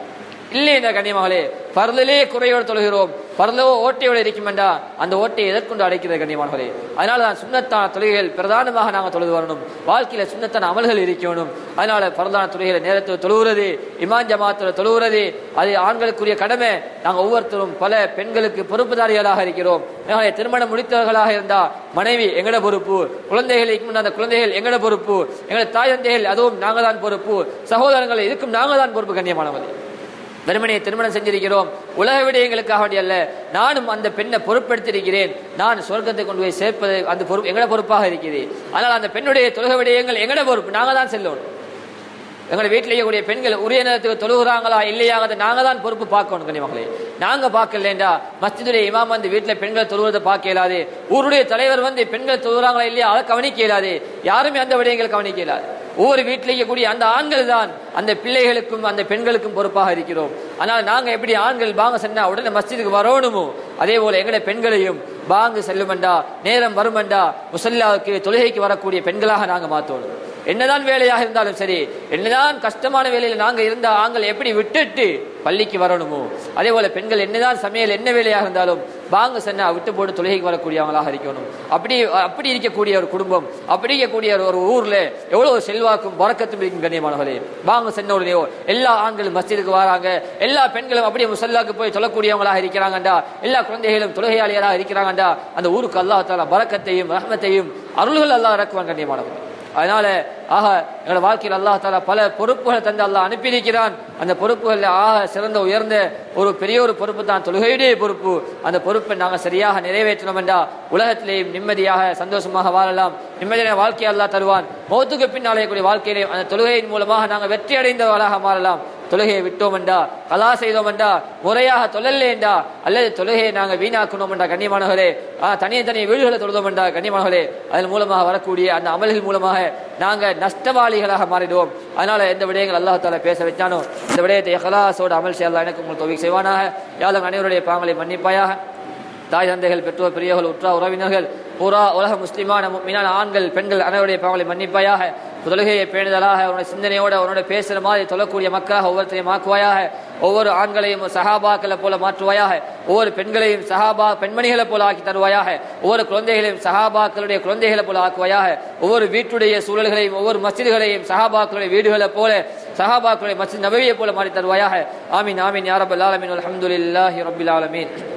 இல்லை என்ற கண்ணியமகளே பரலிலே குறையோடு தொழுகிறோம் பரலோ ஓட்டையோடு இருக்குமெண்டா அந்த ஓட்டையை எதற்கொண்டு அடைக்கிறது கண்ணியமானவர்களே அதனால தான் சுண்ணத்தான தொழுகைகள் பிரதானமாக நாங்கள் தொழுது வரணும் வாழ்க்கையில சுண்ணத்தான அமல்கள் இருக்கணும் அதனால பரதான தொழுகைகளை நேரத்தில் தொழுகிறது இமான் ஜமாத்தில் தொழுகிறது அது ஆண்களுக்குரிய கடமை நாங்கள் ஒவ்வொருத்தரும் பல பெண்களுக்கு பொறுப்புதாரிகளாக இருக்கிறோம் அதனால திருமணம் முடித்தவர்களாக இருந்தா மனைவி எங்கட பொறுப்பு குழந்தைகள் இருக்கும் அந்த குழந்தைகள் எங்கட பொறுப்பு எங்களோட தாய் தந்தைகள் அதுவும் நாங்கள் தான் பொறுப்பு சகோதரங்கள் இதுக்கும் நாங்கள் தான் பொறுப்பு கண்ணியமானவர்களே வெறுமனையை திருமணம் செஞ்சிருக்கிறோம் உலக விடயங்களுக்காக வேண்டிய அல்ல நானும் அந்த பெண்ணை பொறுப்படுத்தியிருக்கிறேன் நான் சொர்க்கத்தை கொண்டு போய் சேர்ப்பது அந்த பொறுப்பு எங்கட பொறுப்பாக இருக்குது ஆனால் அந்த பெண்ணுடைய தொழுக விடயங்கள் எங்கட பொறுப்பு நாங்க தான் செல்லணும் எங்களை வீட்டில் இருக்கக்கூடிய பெண்கள் உரிய நேரத்துக்கு தொழுகிறாங்களா இல்லையாங்கிறத நாங்க தான் பொறுப்பு பார்க்கணும் கனிமங்களே நாங்க பார்க்கலேண்டா மஸ்ஜிதுடைய இமாம் வந்து வீட்டில் பெண்களை தொழுவதை பார்க்க இயலாது ஊருடைய தலைவர் வந்து பெண்கள் தொழுகிறாங்களா இல்லையா அதை கவனிக்க இயலாது யாருமே அந்த விடயங்கள் கவனிக்க இயலாது ஒவ்வொரு வீட்டில் இருக்கக்கூடிய அந்த ஆண்கள் தான் அந்த பிள்ளைகளுக்கும் அந்த பெண்களுக்கும் பொறுப்பாக இருக்கிறோம் ஆனால் நாங்க எப்படி ஆண்கள் பாங்க சொன்னா உடனே மஸ்ஜிதுக்கு வரணுமோ அதே போல எங்களுடைய பெண்களையும் பாங்கு செல்லுமெண்டா நேரம் வருமெண்டா முசல்லாவுக்கு தொழுகைக்கு வரக்கூடிய பெண்களாக நாங்க மாத்தோணும் என்னதான் வேலையாக இருந்தாலும் சரி என்னதான் கஷ்டமான வேலையில் நாங்க இருந்த ஆண்கள் எப்படி விட்டுட்டு பள்ளிக்கு வரணுமோ அதே போல பெண்கள் என்னதான் சமையல் என்ன வேலையாக இருந்தாலும் பாங்க சென்னா விட்டு போட்டு தொழுகைக்கு வரக்கூடியவங்களாக இருக்கணும் அப்படி அப்படி இருக்கக்கூடிய ஒரு குடும்பம் அப்படி இருக்கக்கூடிய ஒரு ஊர்ல எவ்வளவு செல்வாக்கும் வரக்கத்தும் இருக்கும் கண்ணியமானவர்களே பாங்க சென்ன உடனேயோ எல்லா ஆண்களும் மஸ்ஜிதுக்கு வராங்க எல்லா பெண்களும் அப்படியே முசல்லாக்கு போய் தொழக்கூடியவங்களாக இருக்கிறாங்கண்டா எல்லா குழந்தைகளும் தொழுகையாளியராக இருக்கிறாங்கண்டா அந்த ஊருக்கு அல்லாஹால பறக்கத்தையும் ரஹமத்தையும் அருள்கள் அல்லாஹ் இறக்குவான் கண்ணியமானவர்கள் அதனால ஆக எங்களோட வாழ்க்கையில் அல்லாஹ் தாலா பல பொறுப்புகளை தந்து அல்லாஹ் அனுப்பியிருக்கிறான் அந்த பொறுப்புகளில் ஆக சிறந்த உயர்ந்த ஒரு பெரிய ஒரு பொறுப்பு தான் தொழுகையுடைய பொறுப்பு அந்த பொறுப்பை நாங்கள் சரியாக நிறைவேற்றணும் என்றா உலகத்திலேயும் நிம்மதியாக சந்தோஷமாக வாழலாம் நிம்மதியான வாழ்க்கையை அல்லாஹ் தருவான் மௌத்துக்கு பின்னாலே கூடிய வாழ்க்கையிலே அந்த தொழுகையின் மூலமாக நாங்கள் வெற்றி அடைந்தவர்களாக மாறலாம் தொழுகையை விட்டோம் என்றா கலா செய்தோம் என்றா முறையாக தொழல்லே என்றா அல்லது தொழுகையை நாங்கள் வீணாக்கணும் என்றா கண்ணியமானவர்களே தனியே தனியே வீடுகளை தொழுதோம் என்றா கண்ணியமானவர்களே அதன் மூலமாக வரக்கூடிய அந்த அமல்கள் மூலமாக நாங்கள் நஷ்டவாளிகளாக மாறிடுவோம் அதனால எந்த விடயங்கள் அல்லாஹ் தாலா பேச வச்சானோ இந்த விடயத்தை ஹலாசோட அமல் செய்யலாம் எனக்கு உங்களுக்கு தொகை செய்வானாக யாரும் அனைவருடைய பாங்களை மன்னிப்பாயாக தாய் தந்தைகள் பெற்றோர் பெரியவர்கள் உற்றா உறவினர்கள் பூரா உலக முஸ்லிமான மீனான ஆண்கள் பெண்கள் அனைவருடைய பாவங்களை மன்னிப்பாயாக தொழுகையை பேணுதலாக அவனுடைய சிந்தனையோட அவனோட பேசுற மாதிரி தொழக்கூடிய மக்களாக ஒவ்வொருத்தரையும் ஆக்குவாயாக ஒவ்வொரு ஆண்களையும் சஹாபாக்களை போல மாற்றுவாயாக ஒவ்வொரு பெண்களையும் சஹாபா பெண்மணிகளை போல ஆக்கி தருவாயாக ஒவ்வொரு குழந்தைகளையும் சஹாபாக்களுடைய குழந்தைகளை போல ஆக்குவாயாக ஒவ்வொரு வீட்டுடைய சூழல்களையும் ஒவ்வொரு மசிதிகளையும் சஹாபாக்களுடைய வீடுகளை போல சஹாபாக்களுடைய மசித் நபவியை போல மாற்றி தருவாயாக ஆமீன் ஆமீன் யாரபல் ஆலமீன் அல்ஹம்துலில்லாஹி ரப்பில் ஆலமீன்